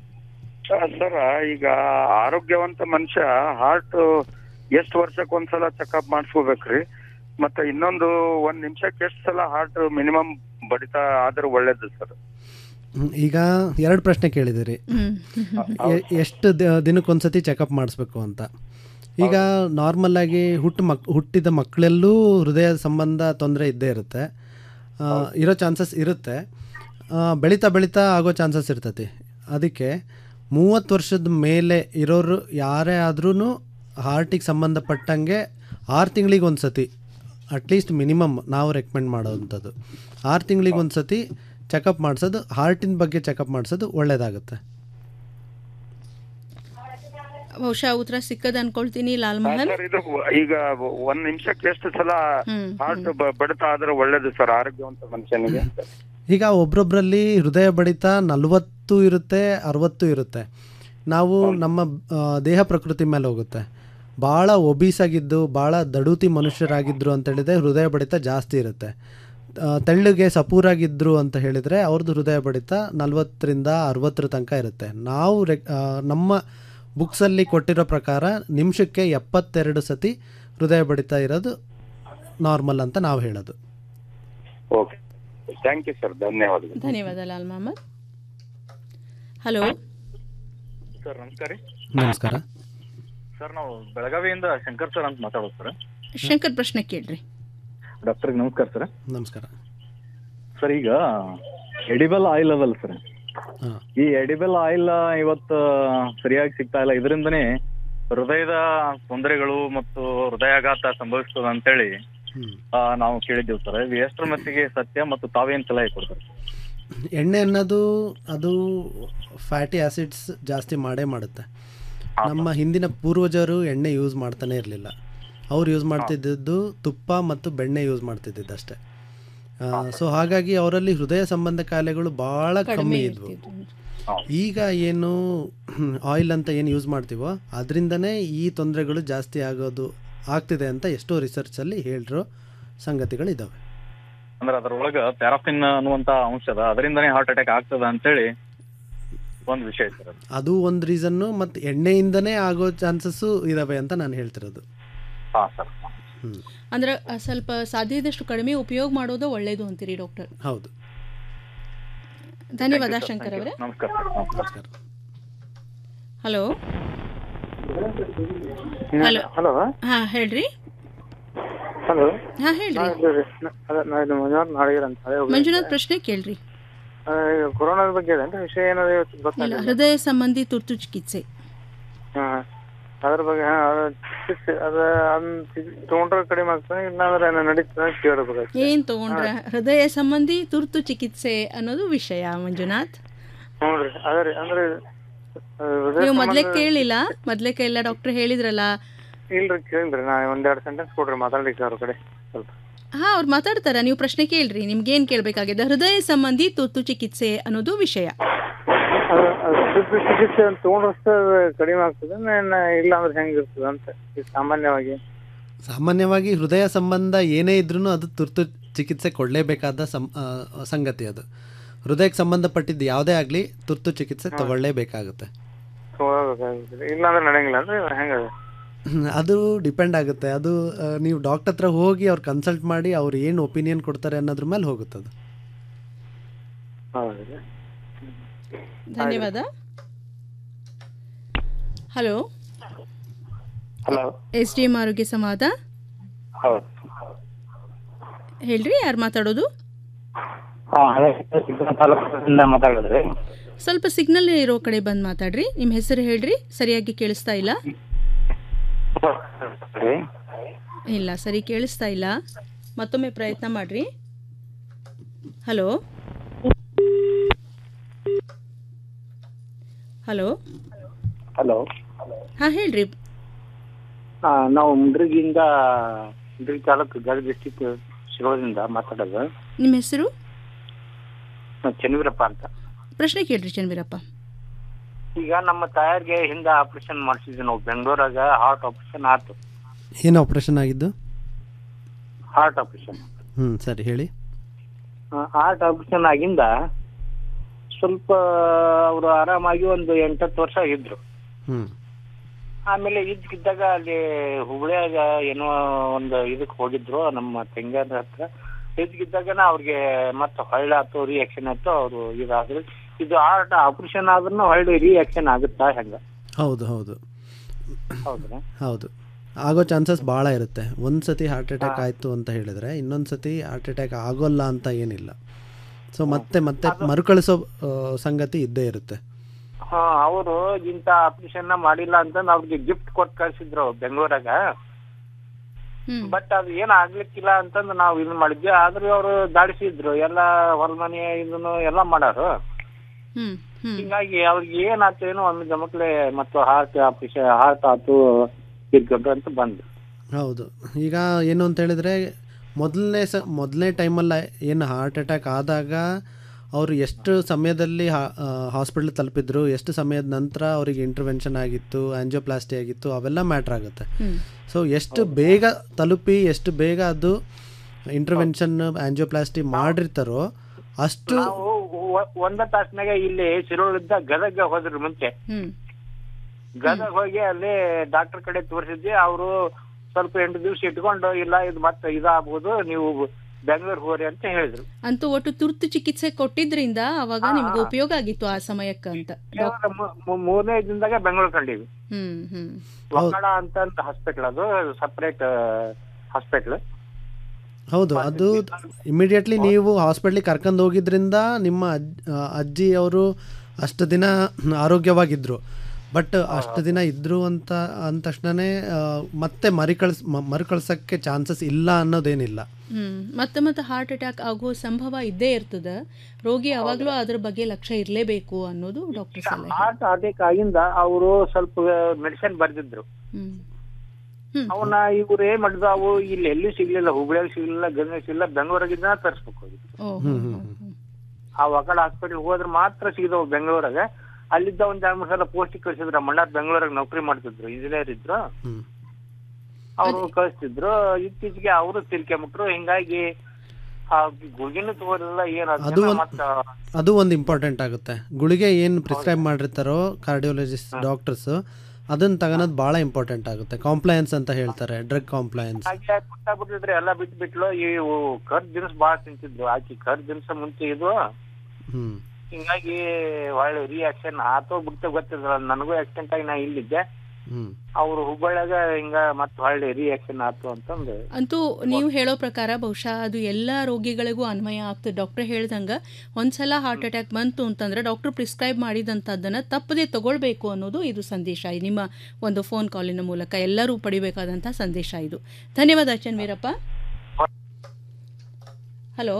ಸರ್ ಈಗ ಆರೋಗ್ಯವಂತ ಮನುಷ್ಯ ಹಾರ್ಟ್ ಎಷ್ಟು ವರ್ಷಕ್ಕೆ ಒಂದ್ಸಲ ಚೆಕಪ್ ಮಾಡಿಸ್ಕೋಬೇಕ್ರಿ ಮತ್ತೆ ಇನ್ನೊಂದು ಒಂದ್ ನಿಮಿಷಕ್ಕೆ ಎಷ್ಟು ಸಲ ಹಾರ್ಟ್ ಮಿನಿಮಮ್ ಬಡಿತಾ ಆದ್ರೆ ಒಳ್ಳೇದು ಸರ್ ಹ್ಮ್, ಈಗ ಎರಡು ಪ್ರಶ್ನೆ ಕೇಳಿದಿರಿ ಎ- ಎಷ್ಟು ದ- ದಿನಕ್ಕೊಂದ್ಸತಿ ಚೆಕಪ್ ಮಾಡಿಸ್ಬೇಕು ಅಂತ ಈಗ ನಾರ್ಮಲ್ ಆಗಿ ಹುಟ್ಟು ಮಕ್ ಹುಟ್ಟಿದ ಮಕ್ಕಳಲ್ಲೂ ಹೃದಯ ಸಂಬಂಧ ತೊಂದರೆ ಇದ್ದೇ ಇರುತ್ತೆ ಆ, ಇರೋ ಚಾನ್ಸಸ್ ಇರುತ್ತೆ ಆ, ಬೆಳೀತಾ ಬೆಳೀತಾ ಆಗೋ ಚಾನ್ಸಸ್ ಇರ್ತೈತಿ ಅದಕ್ಕೆ ಮೂವತ್ತು ವರ್ಷದ ಮೇಲೆ ಇರೋರು ಯಾರೇ ಆದ್ರೂ ಹಾರ್ಟಿಗೆ ಸಂಬಂಧಪಟ್ಟಂಗೆ ಆರು ತಿಂಗಳಿಗೆ ಒಂದು ಸತಿ ಅಟ್ಲೀಸ್ಟ್ ಮಿನಿಮಮ್ ನಾವು ರೆಕಮೆಂಡ್ ಮಾಡೋವಂಥದ್ದು ಆರು ತಿಂಗಳಿಗೆ ಒಂದು ಸತಿ ಚೆಕಪ್ ಮಾಡಿಸೋದು ಹಾರ್ಟಿನ ಬಗ್ಗೆ ಚೆಕಪ್ ಮಾಡಿಸೋದು ಒಳ್ಳೆಯದಾಗುತ್ತೆ ಬಹುಶಃ ಉತ್ತರ ಸಿಕ್ಕದ ಅನ್ಕೊಳ್ತೀನಿ ಲಾಲ್ ಮಹಲ್ ಸರ್ ಇದು ಈಗ ಒಂದ್ ನಿಮಿಷಕ್ಕೆ ಎಷ್ಟು ಸಲ ಹ್ಮ್, ಹಾರ್ಟ್ ಬಡಿತ ಆದ್ರೆ ಒಳ್ಳೇದು ಸರ್ ಆರೋಗ್ಯವಂತ ಮನುಷ್ಯನಿಗೆ ಈಗ ಒಬ್ರೊಬ್ರಲ್ಲಿ ಹೃದಯ ಬಡಿತ ನಲವತ್ತು ಇರುತ್ತೆ ಅರವತ್ತು ಇರುತ್ತೆ ನಾವು ನಮ್ಮ ಆ, ದೇಹ ಪ್ರಕೃತಿ ಮೇಲೆ ಹೋಗುತ್ತೆ ಭಾಳ ಒಬೀಸಾಗಿದ್ದು ಭಾಳ ದಡುತಿ ಮನುಷ್ಯರಾಗಿದ್ದರು ಅಂತ ಹೇಳಿದ್ರೆ ಹೃದಯ ಬಡಿತ ಜಾಸ್ತಿ ಇರುತ್ತೆ ಆ, ತೆಳ್ಳಗೆ ಸಪೂರಾಗಿದ್ದರು ಅಂತ ಹೇಳಿದರೆ ಅವ್ರದ್ದು ಹೃದಯ ಬಡಿತ ನಲ್ವತ್ತರಿಂದ ಅರವತ್ತರ ತನಕ ಇರುತ್ತೆ ನಾವು ರೆಕ್ ಆ, ನಮ್ಮ ಬುಕ್ಸಲ್ಲಿ ಕೊಟ್ಟಿರೋ ಪ್ರಕಾರ ನಿಮಿಷಕ್ಕೆ ಎಪ್ಪತ್ತೆರಡು ಸತಿ ಹೃದಯ ಬಡಿತ ಇರೋದು ನಾರ್ಮಲ್ ಅಂತ ನಾವು ಹೇಳೋದು ಓಕೆ ಥ್ಯಾಂಕ್ ಯು ಸರ್ ಧನ್ಯವಾದಗಳು ಧನ್ಯವಾದ ಲಾಲ್ ಮೊಹಮ್ಮದ್ ಹಲೋ ಸರ್ ನಮಸ್ಕಾರ ರೀ ನಮಸ್ಕಾರ ಸರ್ ನಾವು ಬೆಳಗಾವಿಯಿಂದ ಶಂಕರ್ ಸರ್ ಅಂತ ಮಾತಾಡೋದು ಸರ್ ಶಂಕರ್ ಪ್ರಶ್ನೆ ಕೇಳ್ರಿ ಡಾಕ್ಟರ್ಗೆ ನಮಸ್ಕಾರ ಸರ್ ನಮಸ್ಕಾರ ಸರ್ ಈಗ ಎಡಿಬಲ್ ಆಯಿಲ್ ಅದಲ್ಲ ಸರ್ ಈ ಎಡಿಬಲ್ ಆಯಿಲ್ ಇವತ್ತು ಸರಿಯಾಗಿ ಸಿಗ್ತಾ ಇಲ್ಲ ಇದರಿಂದನೇ ಹೃದಯದ ತೊಂದರೆಗಳು ಮತ್ತು ಹೃದಯಾಘಾತ ಸಂಭವಿಸ್ತದ ಅಂತೇಳಿ ಆ, ನಾವು ಕೇಳಿದ್ದೀವಿ ಸರ್ ಇದು ಎಷ್ಟರ ಮಟ್ಟಿಗೆ ಸತ್ಯ ಮತ್ತು ತಾವೇನ್ ಸಲಹೆ ಕೊಡ್ತಾರೆ ಎಣ್ಣೆ ಅನ್ನೋದು ಅದು ಫ್ಯಾಟಿ ಆಸಿಡ್ಸ್ ಜಾಸ್ತಿ ಮಾಡೇ ಮಾಡುತ್ತೆ ನಮ್ಮ ಹಿಂದಿನ ಪೂರ್ವಜರು ಎಣ್ಣೆ ಯೂಸ್ ಮಾಡ್ತಾನೆ ಇರಲಿಲ್ಲ ಅವ್ರು ಯೂಸ್ ಮಾಡ್ತಿದ್ದದ್ದು ತುಪ್ಪ ಮತ್ತು ಬೆಣ್ಣೆ ಯೂಸ್ ಮಾಡ್ತಿದ್ದಿದ್ದು ಅಷ್ಟೇ ಸೊ ಹಾಗಾಗಿ ಅವರಲ್ಲಿ ಹೃದಯ ಸಂಬಂಧ ಕಾಯಿಲೆಗಳು ಭಾಳ ಕಮ್ಮಿ ಇದ್ವು ಈಗ ಏನು ಆಯಿಲ್ ಅಂತ ಏನು ಯೂಸ್ ಮಾಡ್ತೀವೋ ಅದರಿಂದನೇ ಈ ತೊಂದರೆಗಳು ಜಾಸ್ತಿ ಆಗೋದು ಆಗ್ತಿದೆ ಅಂತ ಎಷ್ಟೋ ರಿಸರ್ಚಲ್ಲಿ ಹೇಳಿರೋ ಸಂಗತಿಗಳಿದ್ದಾವೆ ಅಂದ್ರೆ ಅದರೊಳಗ ಪ್ಯಾರಾಫಿನ್ ಅನ್ನುವಂತ ಅಂಶ ಅದ ಅದರಿಂದನೇ ಹಾರ್ಟ್ ಅಟ್ಯಾಕ್ ಆಗ್ತದ ಅಂತೇಳಿ ಒಂದು ವಿಷಯ ಸರ್ ಅದು. ಅದು ಒಂದು ರೀಸನ್ನು ಮತ್ತು ಎಣ್ಣೆಯಿಂದನೇ ಆಗೋ ಚಾನ್ಸಸ್ಸು ಇದಾವೆ ಅಂತ ನಾನು ಹೇಳ್ತಿರೋದು ಹಾ ಸರ್ ಅಂದ್ರೆ ಆ, ಸ್ವಲ್ಪ ಸಾಧ್ಯ ಇದ್ದಷ್ಟು ಕಡಿಮೆ ಉಪಯೋಗ ಮಾಡೋದು ಒಳ್ಳೇದು ಅಂತೀರಿ ಡಾಕ್ಟರ್ ಹೌದು ಧನ್ಯವಾದ Thank you, sir. Shankar Thank ಅವರೇ you. ನಮಸ್ಕಾರ ಸರ್ ನಮಸ್ಕಾರ ಹಲೋ ಹಲೋ ಹಲೋ ಹಾ ಹೇಳ್ರಿ ಹಲೋ ಹಾ ಹೇಳ್ರಿ ನಾನು ಮಂಜುನಾಥ್ ನಾಡಿಗರ್ ಅಂತ ಹಳೆ ಹುಬ್ಳಿ. ಮಂಜುನಾಥ್ ಪ್ರಶ್ನೆ ಕೇಳ್ರಿ ಆ, ಈಗ ಕೊರೋನಾದ ಬಗ್ಗೆ ಅದೇನ್ರಿ ವಿಷಯ ಏನಾದ್ರು ಇವತ್ತು ಇಲ್ಲ ಗೊತ್ತಾಗಿಲ್ಲ ಹೃದಯ ಸಂಬಂಧಿ ತುರ್ತು ಚಿಕಿತ್ಸೆ ಹಾ ಅದ್ರ ಬಗ್ಗೆ ಹಾ ಅದು ಚಿಕಿತ್ಸೆ ಅದ ಅದನ್ನ ಚಿಕಿ- ತಗೊಂಡ್ರೆ ಕಡಿಮೆ ಆಗ್ತದೆ ಇಲ್ಲಾಂದ್ರೆ ಏನ್ ನಡೀತದೆ ಅಂತ ಕೇಳ್ಬೇಕಾಗ್ತದೆ ಏನ್ ತಗೊಂಡ್ರ ಹೃದಯ ಸಂಬಂಧಿ ತುರ್ತು ಚಿಕಿತ್ಸೆ ಅನ್ನೋದು ವಿಷಯ ಮಂಜುನಾಥ್ ಹ್ಞೂ ರೀ ಅದೇ ರೀ ಅಂದ್ರೆ ಆ, ಹೃದಯ ನೀವು ಮೊದ್ಲೇ ಸಂಬಂಧ- ಕೇಳಿಲ್ಲ ಮೊದ್ಲೇ ಕೇಳಿಲ್ಲ ಡಾಕ್ಟರ್ ಹೇಳಿದ್ರಲ್ಲ ಇಲ್ರಿ ಕೇಳಿಲ್ರಿ ನಾ ಒಂದೆರಡು ಸೆಂಟೆನ್ಸ್ ಕೊಡ್ರಿ ಮಾತಾಡ್ಲಿಕ್ಕೆ ಅವ್ರ ಕಡೆ ಸ್ವಲ್ಪ ಹಾ ಅವ್ರು ಮಾತಾಡ್ತಾರ ನೀವು ಪ್ರಶ್ನೆ ಕೇಳ್ರಿ ನಿಮ್ಗೆ ಏನ್ ಕೇಳ್ಬೇಕಾಗಿದೆ ಹೃದಯ ಸಂಬಂಧಿ ತುರ್ತು ಚಿಕಿತ್ಸೆ ಅನ್ನೋದು ವಿಷಯ ಅದು ಅದು ತುರ್ತು ಚಿಕಿತ್ಸೆ ಅಂತ ತಗೊಂಡ್ರಷ್ಟೇ ಅದು ಕಡಿಮೆ ಆಗ್ತದೆ ಇಲ್ಲ ಅಂದ್ರೆ ಹೆಂಗಿರ್ತದೆ ಅಂತ ಈಗ ಸಾಮಾನ್ಯವಾಗಿ ಸಾಮಾನ್ಯವಾಗಿ ಹೃದಯ ಸಂಬಂಧ ಏನೇ ಇದ್ರೂ ಅದು ತುರ್ತು ಚಿಕಿತ್ಸೆ ಕೊಡಲೇಬೇಕಾದ ಸಂ ಆ, ಸಂಗತಿ ಅದು ಹೃದಯಕ್ಕೆ ಸಂಬಂಧಪಟ್ಟಿದ್ದು ಯಾವುದೇ ಆಗಲಿ ತುರ್ತು ಚಿಕಿತ್ಸೆ ತಗೊಳ್ಳೇಬೇಕಾಗುತ್ತೆ ತಗೋಬೇಕಾಗುತ್ತೆ ಇಲ್ಲಾಂದ್ರೆ ನಡೆಯಂಗಿಲ್ಲ ಅಂದ್ರೆ ಹೆಂಗದ ಅದು ಡಿಪೆಂಡ್ ಆಗುತ್ತೆ ಅದು ಆ, ನೀವು ಡಾಕ್ಟರ್ ಹತ್ರ ಹೋಗಿ ಅವ್ರು ಕನ್ಸಲ್ಟ್ ಮಾಡಿ ಅವ್ರು ಏನು ಒಪಿನಿಯನ್ ಕೊಡ್ತಾರೆ ಅನ್ನೋದ್ರ ಮೇಲೆ ಹೋಗುತ್ತದು ಹೌದು ಧನ್ಯವಾದ hello hello S D M ಆರೋಗ್ಯ ಸಂವಾದ ಹೌದು ಹೇಳ್ರಿ ಯಾರು ಮಾತಾಡೋದು ಹಾ ಅದೇ ಸಿದ್ದರಾಮ ತಾಲೂಕಿನಿಂದ ಮಾತಾಡಿದ್ರಿ ಸ್ವಲ್ಪ ಸಿಗ್ನಲ್ ಇರೋ ಕಡೆ ಬಂದು ಮಾತಾಡ್ರಿ ನಿಮ್ಮ ಹೆಸರು ಹೇಳ್ರಿ ಸರಿಯಾಗಿ ಕೇಳಿಸ್ತಾ ಇಲ್ಲ ಇಲ್ಲ ಸರಿ ಕೇಳಿಸ್ತಾ ಇಲ್ಲ ಮತ್ತೊಮ್ಮೆ ಪ್ರಯತ್ನ ಮಾಡ್ರಿ ಹಲೋ ಹಲೋ ಹಲೋ ಹಾ ಹೇಳ್ರಿ ನಾವು ಮುಂಡ್ರಿಗಿಂದ ಮುಂಡ್ರಿಗಿ ತಾಲೂಕು ಗದಗ ಡಿಸ್ಟಿಕ್ ಶಿರೋದಿಂದ ಮಾತಾಡೋದು ನಿಮ್ಮ ಹೆಸರು ನಾನ್ ಚನ್ನವೀರಪ್ಪ ಅಂತ ಪ್ರಶ್ನೆ ಕೇಳ್ರಿ ಚನ್ವೀರಪ್ಪ ಈಗ ನಮ್ಮ ತಾಯರ್ಗೆ ಹಿಂದೆ ಆಪರೇಷನ್ ಮಾಡಿಸಿದ್ವಿ ನಾವು ಬೆಂಗಳೂರಾಗ ಹಾರ್ಟ್ ಆಪರೇಷನ್ ಆಯ್ತು ಏನು ಆಪ್ರೇಷನ್ ಆಗಿದ್ದು ಹಾರ್ಟ್ ಆಪರೇಷನ್ ಹ್ಞೂ ಸರಿ ಹೇಳಿ ಹಾರ್ಟ್ ಆಪರೇಷನ್ ಆಗಿಂದ ಸ್ವಲ್ಪ ಅವರು ಆರಾಮಾಗಿ ಒಂದು ಎಂಟತ್ತು ವರ್ಷ ಇದ್ರು ಹ್ಞೂ ಆಮೇಲೆ ಇದ್ದಕ್ಕಿದ್ದಾಗ ಅಲ್ಲಿ ಹುಬ್ಳ್ಯಾಗ ಏನೋ ಒಂದು ಇದಕ್ಕೆ ಹೋಗಿದ್ರು ನಮ್ಮ ತಂಗ್ಯಾರ ಹತ್ರ ಇದ್ದಕ್ಕಿದ್ದಾಗನ ಅವ್ರಿಗೆ ಮತ್ತೆ ಹೊಳ್ಳಿ ಆಯ್ತು ರಿಯಾಕ್ಷನ್ ಆಯ್ತು ಅವರು ಇದಾದ್ರು ಇದು ಹಾರ್ಟ್ ಆಪರೇಷನ್ ಆದ್ರೂ ಹೊಳ್ಳಿ ರಿಯಾಕ್ಷನ್ ಆಗುತ್ತಾ ಹೆಂಗ ಹೌದು ಹೌದು ಹೌದ್ರಾ ಹೌದು ಆಗೋ ಚಾನ್ಸಸ್ ಭಾಳ ಇರುತ್ತೆ ಒಂದು ಸತಿ ಹಾರ್ಟ್ ಅಟ್ಯಾಕ್ ಆಯಿತು ಅಂತ ಹೇಳಿದರೆ ಇನ್ನೊಂದು ಸತಿ ಹಾರ್ಟ್ ಅಟ್ಯಾಕ್ ಆಗೋಲ್ಲ ಅಂತ ಏನಿಲ್ಲ ಸೊ ಮತ್ತೆ ಮತ್ತೆ ಮರುಕಳಿಸೋ ಆ, ಸಂಗತಿ ಇದ್ದೇ ಇರುತ್ತೆ ಹಾ ಅವರು ಇಂತ ಆಪರೇಷನ್ ಮಾಡಿಲ್ಲ ಅಂತ ಅವ್ರಿಗೆ ಗಿಫ್ಟ್ ಕೊಟ್ಟು ಕಳ್ಸಿದ್ರು ಬೆಂಗಳೂರಾಗ ಬಟ್ ಅದು ಏನ್ ಆಗ್ಲಿಕ್ಕಿಲ್ಲ ಅಂತಂದು ನಾವು ಇದು ಮಾಡಿದ್ವಿ ಆದ್ರೆ ಅವರು ದಾಡಿಸಿದ್ರು ಎಲ್ಲ ಹೊರಮನೆ ಇದನ್ನು ಎಲ್ಲ ಮಾಡಾರು ಹ್ಮ್ ಹ್ಮ್ ಹಿಂಗಾಗಿ ಅವ್ರಿಗೆ ಏನಾಯ್ತು ಏನೋ ಒಂದು ಮಕ್ಳೆ ಮತ್ತು ಹಾರ್ಟ್ ಆಪರೇಷನ್ ಹಾರ್ಟ್ ಆತು ಇದ್ಕೊಂಡು ಅಂತ ಬಂದ್ರು ಹೌದು ಈಗ ಏನು ಅಂತ ಹೇಳಿದರೆ ಮೊದಲನೇ ಸ ಮೊದಲನೇ ಟೈಮಲ್ಲಿ ಏನು ಹಾರ್ಟ್ ಅಟ್ಯಾಕ್ ಆದಾಗ ಅವರು ಎಷ್ಟು ಸಮಯದಲ್ಲಿ ಹಾಸ್ಪಿಟ್ಲ್ ತಲುಪಿದ್ರು ಎಷ್ಟು ಸಮಯದ ನಂತರ ಅವರಿಗೆ ಇಂಟರ್ವೆನ್ಷನ್ ಆಗಿತ್ತು ಆಂಜಿಯೋಪ್ಲಾಸ್ಟಿ ಆಗಿತ್ತು ಅವೆಲ್ಲ ಮ್ಯಾಟ್ರ್ ಆಗುತ್ತೆ ಹ್ಮ್. ಸೊ ಎಷ್ಟು ಬೇಗ ತಲುಪಿ ಎಷ್ಟು ಬೇಗ ಅದು ಇಂಟರ್ವೆನ್ಷನ್ ಆಂಜಿಯೋಪ್ಲಾಸ್ಟಿ ಮಾಡಿರ್ತಾರೋ ಅಷ್ಟು ನಾವು ಒ- ಒಂದ ತಾಸ್ನಾಗ ಇಲ್ಲಿ ಶಿರೋಳಿದ್ದ ಗದಗ ಹೋದ್ರು ಮುಂಚೆ ಹ್ಮ್ ಗದಗ ಹೋಗಿ ಅಲ್ಲಿ ಡಾಕ್ಟರ್ ಕಡೆ ತೋರಿಸಿದ್ವಿ ಅವರು ಸ್ವಲ್ಪ ಎಂಟು ದಿವಸ ಇಟ್ಕೊಂಡು ಇಲ್ಲ ಇದು ಮತ್ತೆ ಇದಾಗ್ಬೋದು ನೀವು ಬೆಂಗಳೂರು ಹೋರಿ ಅಂತ ಹೇಳಿದ್ರು ಅಂತೂ ಒಟ್ಟು ತುರ್ತು ಚಿಕಿತ್ಸೆ ಕೊಟ್ಟಿದ್ರಿಂದ ಅವಾಗ ನಿಮ್ಗೆ ಉಪಯೋಗ ಆಗಿತ್ತು ಆ ಸಮಯಕ್ಕ ಅಂತ ಕೇವಲ ಮೂ- ಮೂ- ಮೂರನೇ ದಿನದಾಗ ಬೆಂಗಳೂರು ಕಂಡೀವಿ ಹ್ಮ್ ಹ್ಮ್ ಒಕ್ಕಡ ಅಂತ ಹಾಸ್ಪಿಟಲ್ ಅದು ಸಪರೇಟ್ ಹಾಸ್ಪಿಟಲ್ ಹೌದು ಅದು ಇಮಿಡಿಯೇಟ್ಲಿ ನೀವು ಹಾಸ್ಪಿಟ್ಲಿಗೆ ಕರ್ಕೊಂಡು ಹೋಗಿದ್ರಿಂದ ನಿಮ್ಮ ಅಜ್ ಆ, ಅಜ್ಜಿ ಅವರು ಅಷ್ಟು ದಿನ ಆರೋಗ್ಯವಾಗಿದ್ದರು ಬಟ್ ಅಷ್ಟು ದಿನ ಇದ್ರು ಅಂತ ಅಂದ ತಕ್ಷಣನೇ ಆ, ಮತ್ತೆ ಮರಿಕಳ್ಸ್ ಮ- ಮರುಕಳ್ಸಕ್ಕೆ ಚಾನ್ಸಸ್ ಇಲ್ಲ ಅನ್ನೋದೇನಿಲ್ಲ ಹ್ಮ್ ಮತ್ತೆ ಮತ್ತೆ ಹಾರ್ಟ್ ಅಟ್ಯಾಕ್ ಆಗೋ ಸಂಭವ ಇದ್ದೇ ಇರ್ತದ ರೋಗಿ ಯಾವಾಗ್ಲೂ ಅದ್ರ ಬಗ್ಗೆ ಲಕ್ಷ್ಯ ಇರಲೇಬೇಕು ಅನ್ನೋದು ಡಾಕ್ಟರ್ ಸಲಹೆ ಹಾರ್ಟ್ ಅಟ್ಯಾಕ್ ಆಗಿಂದ ಅವರು ಸ್ವಲ್ಪ ಮೆಡಿಸಿನ್ ಬರ್ದಿದ್ರು ಹ್ಮ್ ಅವನ್ನ ಇವ್ರು ಏನ್ ಮಾಡಿದ್ರು ಅವು ಇಲ್ಲಿ ಎಲ್ಲಿ ಸಿಗ್ಲಿಲ್ಲ ಹುಬ್ಳಿಯಾಗ ಸಿಗ್ಲಿಲ್ಲ ಗದಗ ಸಿಗ್ಲಿಲ್ಲ ಬೆಂಗಳೂರಾಗಿಂದ ತರಿಸ್ಬೇಕು ಆ ಒಕಡ ಹಾಸ್ಪಿಟಲ್ ಹೋದ್ರೆ ಮಾತ್ರ ಸಿಗಿದವು ಬೆಂಗಳೂರಾಗ ಅಲ್ಲಿದ್ದ ಒಂದ್ ಎರಡ್ ಮೂರ್ ಸಲ ಪೋಸ್ಟ್ ಕಳ್ಸಿದ್ರು ಮಣ್ಣಾರ್ ಬೆಂಗಳೂರಾಗ ನೌಕರಿ ಮಾಡ್ತಿದ್ರು ಇಂಜಿನಿಯರ್ ಇದ್ರು ಅವ್ರು ಕಳಿಸ್ತಿದ್ರು ಇತ್ತೀಚೆಗೆ ಅವರು ತಿರ್ಕೊಂಬಿಟ್ರು ಹಿಂಗಾಗಿ ಆ ಗುಳಿಗೆನೂ ತಗೋಲಿಲ್ಲ ಏನ್ ಅದು ಅದನ್ನ ಒಂದ್- ಮತ್ತ ಅದು ಒಂದು ಇಂಪಾರ್ಟೆಂಟ್ ಆಗುತ್ತೆ ಗುಳಿಗೆ ಏನು ಪ್ರಿಸ್ಕ್ರೈಬ್ ಮಾಡಿರ್ತಾರೋ ಕಾರ್ಡಿಯೋಲಜಿಸ್ಟ್ ಡಾಕ್ಟರ್ಸು ಅದನ್ನ ತಗೊಳೋದು ಭಾಳ ಇಂಪಾರ್ಟೆಂಟ್ ಆಗುತ್ತೆ ಕಾಂಪ್ಲಯನ್ಸ್ ಅಂತ ಹೇಳ್ತಾರೆ ಡ್ರಗ್ ಕಾಂಪ್ಲಯನ್ಸ್ ಹಾಗೆ ಗೊತ್ತಾಗ್ಬಿಟ್ಟಿದ್ರೆ ಎಲ್ಲ ಬಿಟ್ಟು ಬಿಟ್ಲು ಇವು ಕರ್ ದಿನಸ್ ಬಾಳ ತಿಂತಿದ್ರು ಆಕಿ ಕರ್ ದಿನಸ ಮುಂಚೆ ಇದು ಹ್ಞೂ ಹಿಂಗಾಗಿ ಒಳ್ಳೆ ರಿಯಾಕ್ಷನ್ ಆತೋ ಬಿಡ್ತೋ ಗೊತ್ತಿದ್ರ ನನಗೂ ಆಕ್ಸಿಡೆಂಟ್ ಆಗಿ ನಾ ಇಲ್ಲಿದ್ದೆ ಹ್ಞೂ ಅವ್ರು ಹುಬ್ಬಳ್ಳಿಯಾಗ ಹಿಂಗ ಮತ್ ಹೊಳ್ಳಿ ರಿಯಾಕ್ಷನ್ ಆತು ಅಂತಂದು ಅಂತೂ ನೀವು ಹೇಳೋ ಪ್ರಕಾರ ಬಹುಶಃ ಅದು ಎಲ್ಲ ರೋಗಿಗಳಿಗೂ ಅನ್ವಯ ಆಗ್ತದೆ ಡಾಕ್ಟರ್ ಹೇಳ್ದಂಗೆ ಒಂದ್ಸಲ ಹಾರ್ಟ್ ಅಟ್ಯಾಕ್ ಬಂತು ಅಂತಂದ್ರೆ ಡಾಕ್ಟರ್ ಪ್ರಿಸ್ಕ್ರೈಬ್ ಮಾಡಿದಂಥದ್ದನ್ನು ತಪ್ಪದೇ ತಗೊಳ್ಬೇಕು ಅನ್ನೋದು ಇದು ಸಂದೇಶ ನಿಮ್ಮ ಒಂದು ಫೋನ್ ಕಾಲಿನ ಮೂಲಕ ಎಲ್ಲರೂ ಪಡಿಬೇಕಾದಂಥ ಸಂದೇಶ ಇದು ಧನ್ಯವಾದ Achchan Veerappa hello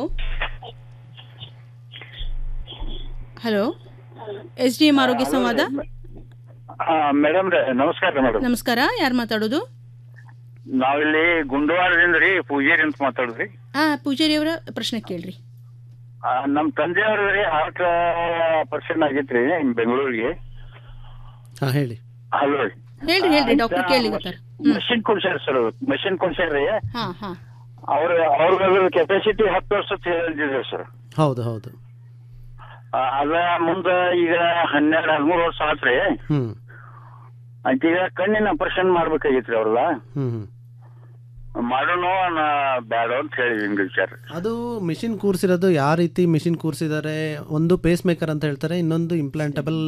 hello S D M ಆರೋಗ್ಯ ಸಂವಾದ ಮೇಡಮ್ ರೀ ನಮಸ್ಕಾರ ರೀ ಮೇಡಮ್ ನಮಸ್ಕಾರ ಯಾರು ಮಾತಾಡೋದು ನಾವಿಲ್ಲಿ ಗುಂಡವಾಡದಿಂದ ರೀ ಪೂಜಾರಿ ಅಂತ ಮಾತಾಡುದ್ರಿ ಹಾ ಪೂಜಾರಿ ಅವರ ಪ್ರಶ್ನೆ ಕೇಳ್ರಿ ಆ, ನಮ್ ತಂದೆಯವ್ರ ರೀ ಹಾರ್ಟ್ ಆಪರೇಷನ್ ಆಗೈತ್ರಿ ಬೆಂಗಳೂರಿಗೆ ಹಾಂ ಹೇಳಿ ಹಲೋ ರೀ ಹೇಳ್ರಿ ಹೇಳ್ರಿ ಡಾಕ್ಟರ್ ಕೇಳಿಗತ್ತಾರ ಮಷಿನ್ ಕೊಡ್ಸ್ಯಾರ ಸರ್ ಮಷಿನ್ ಕೊಡ್ಸ್ಯಾರ್ರಿ ಹಾ ಹಾ ಅವ್ರ ಅವ್ರ ಕೆಪಾಸಿಟಿ ಹತ್ತು ವರ್ಷದ ಹೇಳಿದ್ರು ಸರ್ ಹೌದು ಹೌದು ಅದ ಮುಂದ ಈಗ ಹನ್ನೆರಡು ಹದಿಮೂರು ವರ್ಷ ಆತ್ರಿ ಹ್ಞೂ ಈಗ ಕಣ್ಣಿನ ಆಪರೇಷನ್ ಮಾಡ್ಬೇಕಾಗಿತ್ರಿ ಅವ್ರಲ್ಲ ಹ್ಞೂ ಹ್ಞೂ ಮಾಡೋಣ ನಾ ಬೇಡ ಅಂತ ಹೇಳಿದ್ವಿ ಹಿಂಗ್ ವಿಚಾರ ಅದು ಮಿಷಿನ್ ಕೂರಿಸಿರೋದು ಯಾವ ರೀತಿ ಮಿಷಿನ್ ಕೂರಿಸಿದ್ದಾರೆ ಒಂದು ಪೇಸ್ ಮೇಕರ್ ಅಂತ ಹೇಳ್ತಾರೆ ಇನ್ನೊಂದು ಇಂಪ್ಲಾಂಟಬಲ್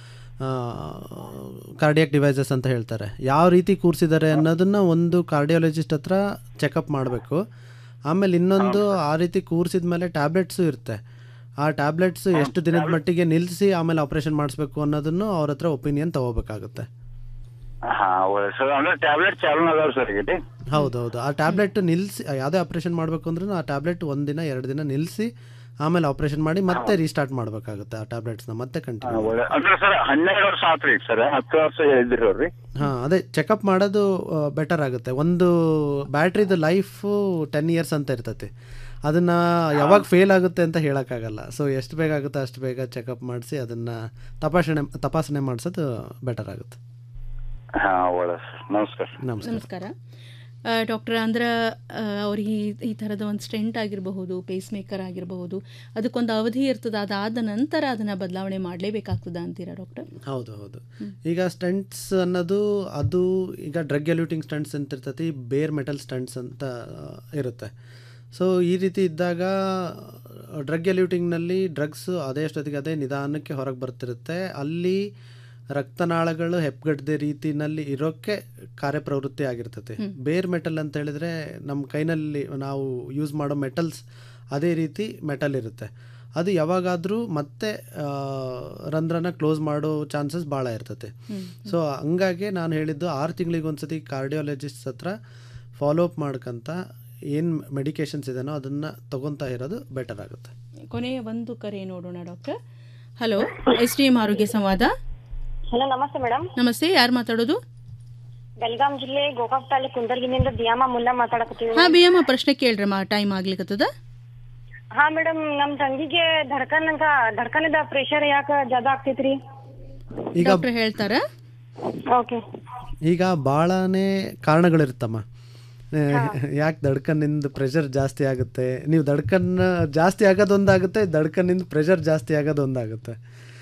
ಕಾರ್ಡಿಯಾಕ್ ಡಿವೈಸಸ್ ಅಂತ ಹೇಳ್ತಾರೆ ಯಾವ ರೀತಿ ಕೂರಿಸಿದ್ದಾರೆ ಅನ್ನೋದನ್ನ ಒಂದು ಕಾರ್ಡಿಯಾಲಜಿಸ್ಟ್ ಹತ್ರ ಚೆಕಪ್ ಮಾಡಬೇಕು ಆಮೇಲೆ ಇನ್ನೊಂದು ಆ ರೀತಿ ಕೂರಿಸಿದ ಮೇಲೆ ಟ್ಯಾಬ್ಲೆಟ್ಸು ಇರುತ್ತೆ ಆ ಟ್ಯಾಬ್ಲೆಟ್ಸ್ ಎಷ್ಟು ದಿನದ ಮಟ್ಟಿಗೆ ನಿಲ್ಲಿಸಿ ಆಮೇಲೆ ಆಪರೇಷನ್ ಮಾಡಿಸ್ಬೇಕು ಅನ್ನೋದನ್ನು ಅವ್ರ ಹತ್ರ ಒಪಿನಿಯನ್ ತಗೋಬೇಕಾಗುತ್ತೆ ಹಾ ಒಳ್ಳೆ ಸರ್ ಅಂದ್ರೆ ಟ್ಯಾಬ್ಲೆಟ್ ಚಾಲು ಅದಾವ ಸರ್ ಈಗ ಹೌದು ಹೌದು ಆ ಟ್ಯಾಬ್ಲೆಟ್ ನಿಲ್ಲಿಸಿ ಯಾವುದೇ ಆಪ್ರೇಷನ್ ಮಾಡಬೇಕು ಅಂದ್ರೂ ಆ ಟ್ಯಾಬ್ಲೆಟ್ ಒಂದು ದಿನ ಎರಡು ದಿನ ನಿಲ್ಲಿಸಿ ಆಮೇಲೆ ಆಪ್ರೇಷನ್ ಮಾಡಿ ಮತ್ತೆ ರೀಸ್ಟಾರ್ಟ್ ಮಾಡಬೇಕಾಗುತ್ತೆ ಆ ಟ್ಯಾಬ್ಲೆಟ್ಸ್ನ ಮತ್ತೆ ಕಂಟಿನ್ಯೂ ಒಳ್ಳೆ ಅಂದ್ರೆ ಸರ್ ಹನ್ನೆರಡು ವರ್ಷ ಆತ್ರಿ ಈಗ ಸರ್ ಹತ್ತು ವರ್ಷ ಹೇಳಿದ್ರಿ ಅವ್ರಿ ಹಾಂ ಅದೇ ಚೆಕಪ್ ಮಾಡೋದು ಬೆಟರ್ ಆಗುತ್ತೆ ಒಂದು ಬ್ಯಾಟ್ರಿದು ಲೈಫು ಟೆನ್ ಇಯರ್ಸ್ ಅಂತ ಇರ್ತೈತಿ ಅದನ್ನು ಯಾವಾಗ ಫೇಲ್ ಆಗುತ್ತೆ ಅಂತ ಹೇಳೋಕ್ಕಾಗಲ್ಲ ಸೊ ಎಷ್ಟು ಬೇಗ ಆಗುತ್ತೆ ಅಷ್ಟು ಬೇಗ ಚೆಕಪ್ ಮಾಡಿಸಿ ಅದನ್ನು ತಪಾಸಣೆ ತಪಾಸಣೆ ಮಾಡಿಸೋದು ಬೆಟರ್ ಆಗುತ್ತೆ ಹಾ ಒಳ್ಳೆ ಸರ್ ನಮಸ್ಕಾರ ನಮಸ್ಕಾರ ನಮಸ್ಕಾರ ಡಾಕ್ಟರ್ ಅಂದ್ರೆ ಆ, ಅವ್ರಿಗೆ ಈ- ಈ ಥರದ ಒಂದು ಸ್ಟೆಂಟ್ ಆಗಿರಬಹುದು ಪೇಸ್ ಮೇಕರ್ ಆಗಿರಬಹುದು ಅದಕ್ಕೊಂದು ಅವಧಿ ಇರ್ತದೆ ಅದಾದ ನಂತರ ಅದನ್ನು ಬದಲಾವಣೆ ಮಾಡಲೇಬೇಕಾಗ್ತದ ಅಂತೀರಾ ಡಾಕ್ಟರ್ ಹೌದು ಹೌದು ಈಗ ಸ್ಟಂಟ್ಸ್ ಅನ್ನೋದು ಅದು ಈಗ ಡ್ರಗ್ ಎಲ್ಯೂಟಿಂಗ್ ಸ್ಟಂಟ್ಸ್ ಅಂತ ಇರ್ತೈತಿ ಬೇರ್ ಮೆಟಲ್ ಸ್ಟಂಟ್ಸ್ ಅಂತ ಆ, ಇರುತ್ತೆ ಸೊ ಈ ರೀತಿ ಇದ್ದಾಗ ಡ್ರಗ್ ಎಲ್ಯೂಟಿಂಗ್ನಲ್ಲಿ ಡ್ರಗ್ಸ್ ಅದೇ ಅಷ್ಟೊತ್ತಿಗೆ ಅದೇ ನಿಧಾನಕ್ಕೆ ಹೊರಗೆ ಬರ್ತಿರುತ್ತೆ ಅಲ್ಲಿ ರಕ್ತನಾಳಗಳು ಹೆಪ್ಪಗಟ್ಟದೆ ರೀತಿನಲ್ಲಿ ಇರೋಕ್ಕೆ ಕಾರ್ಯಪ್ರವೃತ್ತಿ ಆಗಿರ್ತೈತೆ ಬೇರ್ ಮೆಟಲ್ ಅಂತ ಹೇಳಿದ್ರೆ ನಮ್ಮ ಕೈನಲ್ಲಿ ನಾವು ಯೂಸ್ ಮಾಡೋ ಮೆಟಲ್ಸ್ ಅದೇ ರೀತಿ ಮೆಟಲ್ ಇರುತ್ತೆ ಅದು ಯಾವಾಗಾದರೂ ಮತ್ತೆ ಆ, ರಂಧ್ರನ ಕ್ಲೋಸ್ ಮಾಡೋ ಚಾನ್ಸಸ್ ಭಾಳ ಇರ್ತೈತೆ ಸೊ ಹಂಗಾಗಿ ನಾನು ಹೇಳಿದ್ದು ಆರು ತಿಂಗಳಿಗೆ ಒಂದ್ಸತಿ ಕಾರ್ಡಿಯಾಲಜಿಸ್ಟ್ ಹತ್ರ ಫಾಲೋ ಅಪ್ ಮಾಡ್ಕೊಂತ ಏನು ಮೆಡಿಕೇಶನ್ಸ್ ಇದೆನೋ ಅದನ್ನು ತಗೊತಾ ಇರೋದು ಬೆಟರ್ ಆಗುತ್ತೆ ಕೊನೆಯ ಒಂದು ಕರೆ ನೋಡೋಣ doctor hello S D M ಆರೋಗ್ಯ ಸಂವಾದ ಹಲೋ ನಮಸ್ತೆ ಮೇಡಮ್ ನಮಸ್ತೆ ಯಾರು ಮಾತಾಡೋದು ಬೆಲ್ಗಾಂ ಜಿಲ್ಲೆ ಗೋಕಾಕ್ ತಾಲೂಕು ಕುಂದರ್ಗಿನಿಂದ ದಿಯಾಮ ಮುಲ್ಲಾ ಮಾತಾಡಕತ್ತೀವಿ ಹಾ ಬಿಯಮ್ಮ ಪ್ರಶ್ನೆ ಕೇಳ್ರಮ್ಮ ಟೈಮ್ ಆಗ್ಲಿಕ್ಕತ್ತದ ಹಾ ಮೇಡಮ್ ನಮ್ ತಂಗಿಗೆ ಧಡ್ಕನ್ ಅಂತ ಧಡ್ಕನದ ಪ್ರೆಷರ್ ಯಾಕ ಜಾದ ಆಗ್ತೈತ್ರಿ ಈಗ ಡಾಕ್ಟರ್ ಹೇಳ್ತಾರ ಓಕೆ ಈಗ ಭಾಳನೇ ಕಾರಣಗಳಿರ್ತಮ್ಮ ಯಾಕೆ ದಡ್ಕನ್ನಿಂದ ಪ್ರೆಷರ್ ಜಾಸ್ತಿ ಆಗುತ್ತೆ ನೀವು ದಡ್ಕನ್ ಜಾಸ್ತಿ ಆಗೋದೊಂದಾಗುತ್ತೆ ದಡ್ಕನ್ನಿಂದ ಪ್ರೆಷರ್ ಜಾಸ್ತಿ ಆಗೋದೊಂದಾಗುತ್ತೆ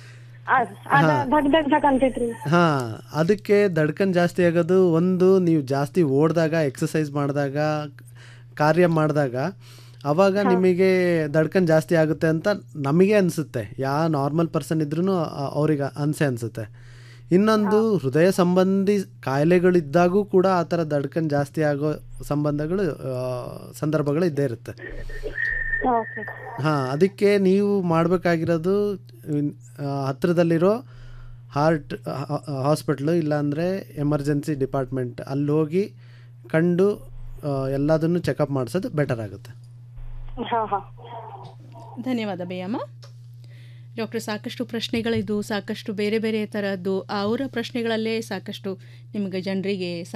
ಅದ ಧಕ್ ಧಕ್ ಧಕ್ ಅಂತೈತ್ರಿ ಹಾಂ ಅದಕ್ಕೆ ದಡ್ಕನ್ ಜಾಸ್ತಿ ಆಗೋದು ಒಂದು ನೀವು ಜಾಸ್ತಿ ಓಡಿದಾಗ ಎಕ್ಸಸೈಸ್ ಮಾಡಿದಾಗ ಕಾರ್ಯ ಮಾಡಿದಾಗ ಅವಾಗ ನಿಮಗೆ ದಡ್ಕನ್ ಜಾಸ್ತಿ ಆಗುತ್ತೆ ಅಂತ ನಮಗೆ ಅನಿಸುತ್ತೆ ಯಾವ ನಾರ್ಮಲ್ ಪರ್ಸನ್ ಇದ್ರೂ ಅವ್ರಿಗೆ ಅನಿಸೆ ಅನಿಸುತ್ತೆ ಇನ್ನೊಂದು ಹೃದಯ ಸಂಬಂಧಿ ಕಾಯಿಲೆಗಳಿದ್ದಾಗೂ ಕೂಡ ಆ ಥರ ದಡ್ಕನ್ ಜಾಸ್ತಿ ಆಗೋ ಸಂಬಂಧಗಳು ಆ, ಸಂದರ್ಭಗಳು ಇದ್ದೇ ಇರುತ್ತೆ ಓಕೆ ಹಾಂ ಅದಕ್ಕೆ ನೀವು ಮಾಡಬೇಕಾಗಿರೋದು ಹತ್ತಿರದಲ್ಲಿರೋ ಹಾರ್ಟ್ ಹಾಸ್ಪಿಟ್ಲು ಇಲ್ಲಾಂದರೆ ಎಮರ್ಜೆನ್ಸಿ ಡಿಪಾರ್ಟ್ಮೆಂಟ್ ಅಲ್ಲಿ ಹೋಗಿ ಕಂಡು ಆ, ಎಲ್ಲದನ್ನು ಚೆಕಪ್ ಮಾಡಿಸೋದು ಬೆಟರ್ ಆಗುತ್ತೆ ಹಾ ಹಾ ಧನ್ಯವಾದ ಬೇಯಮ್ಮ ಡಾಕ್ಟರ್ ಸಾಕಷ್ಟು ಪ್ರಶ್ನೆಗಳಿದ್ದು ಸಾಕಷ್ಟು ಬೇರೆ ಬೇರೆ ಥರದ್ದು ಅವರ ಪ್ರಶ್ನೆಗಳಲ್ಲೇ ಸಾಕಷ್ಟು ನಿಮಗೆ ಜನರಿಗೆ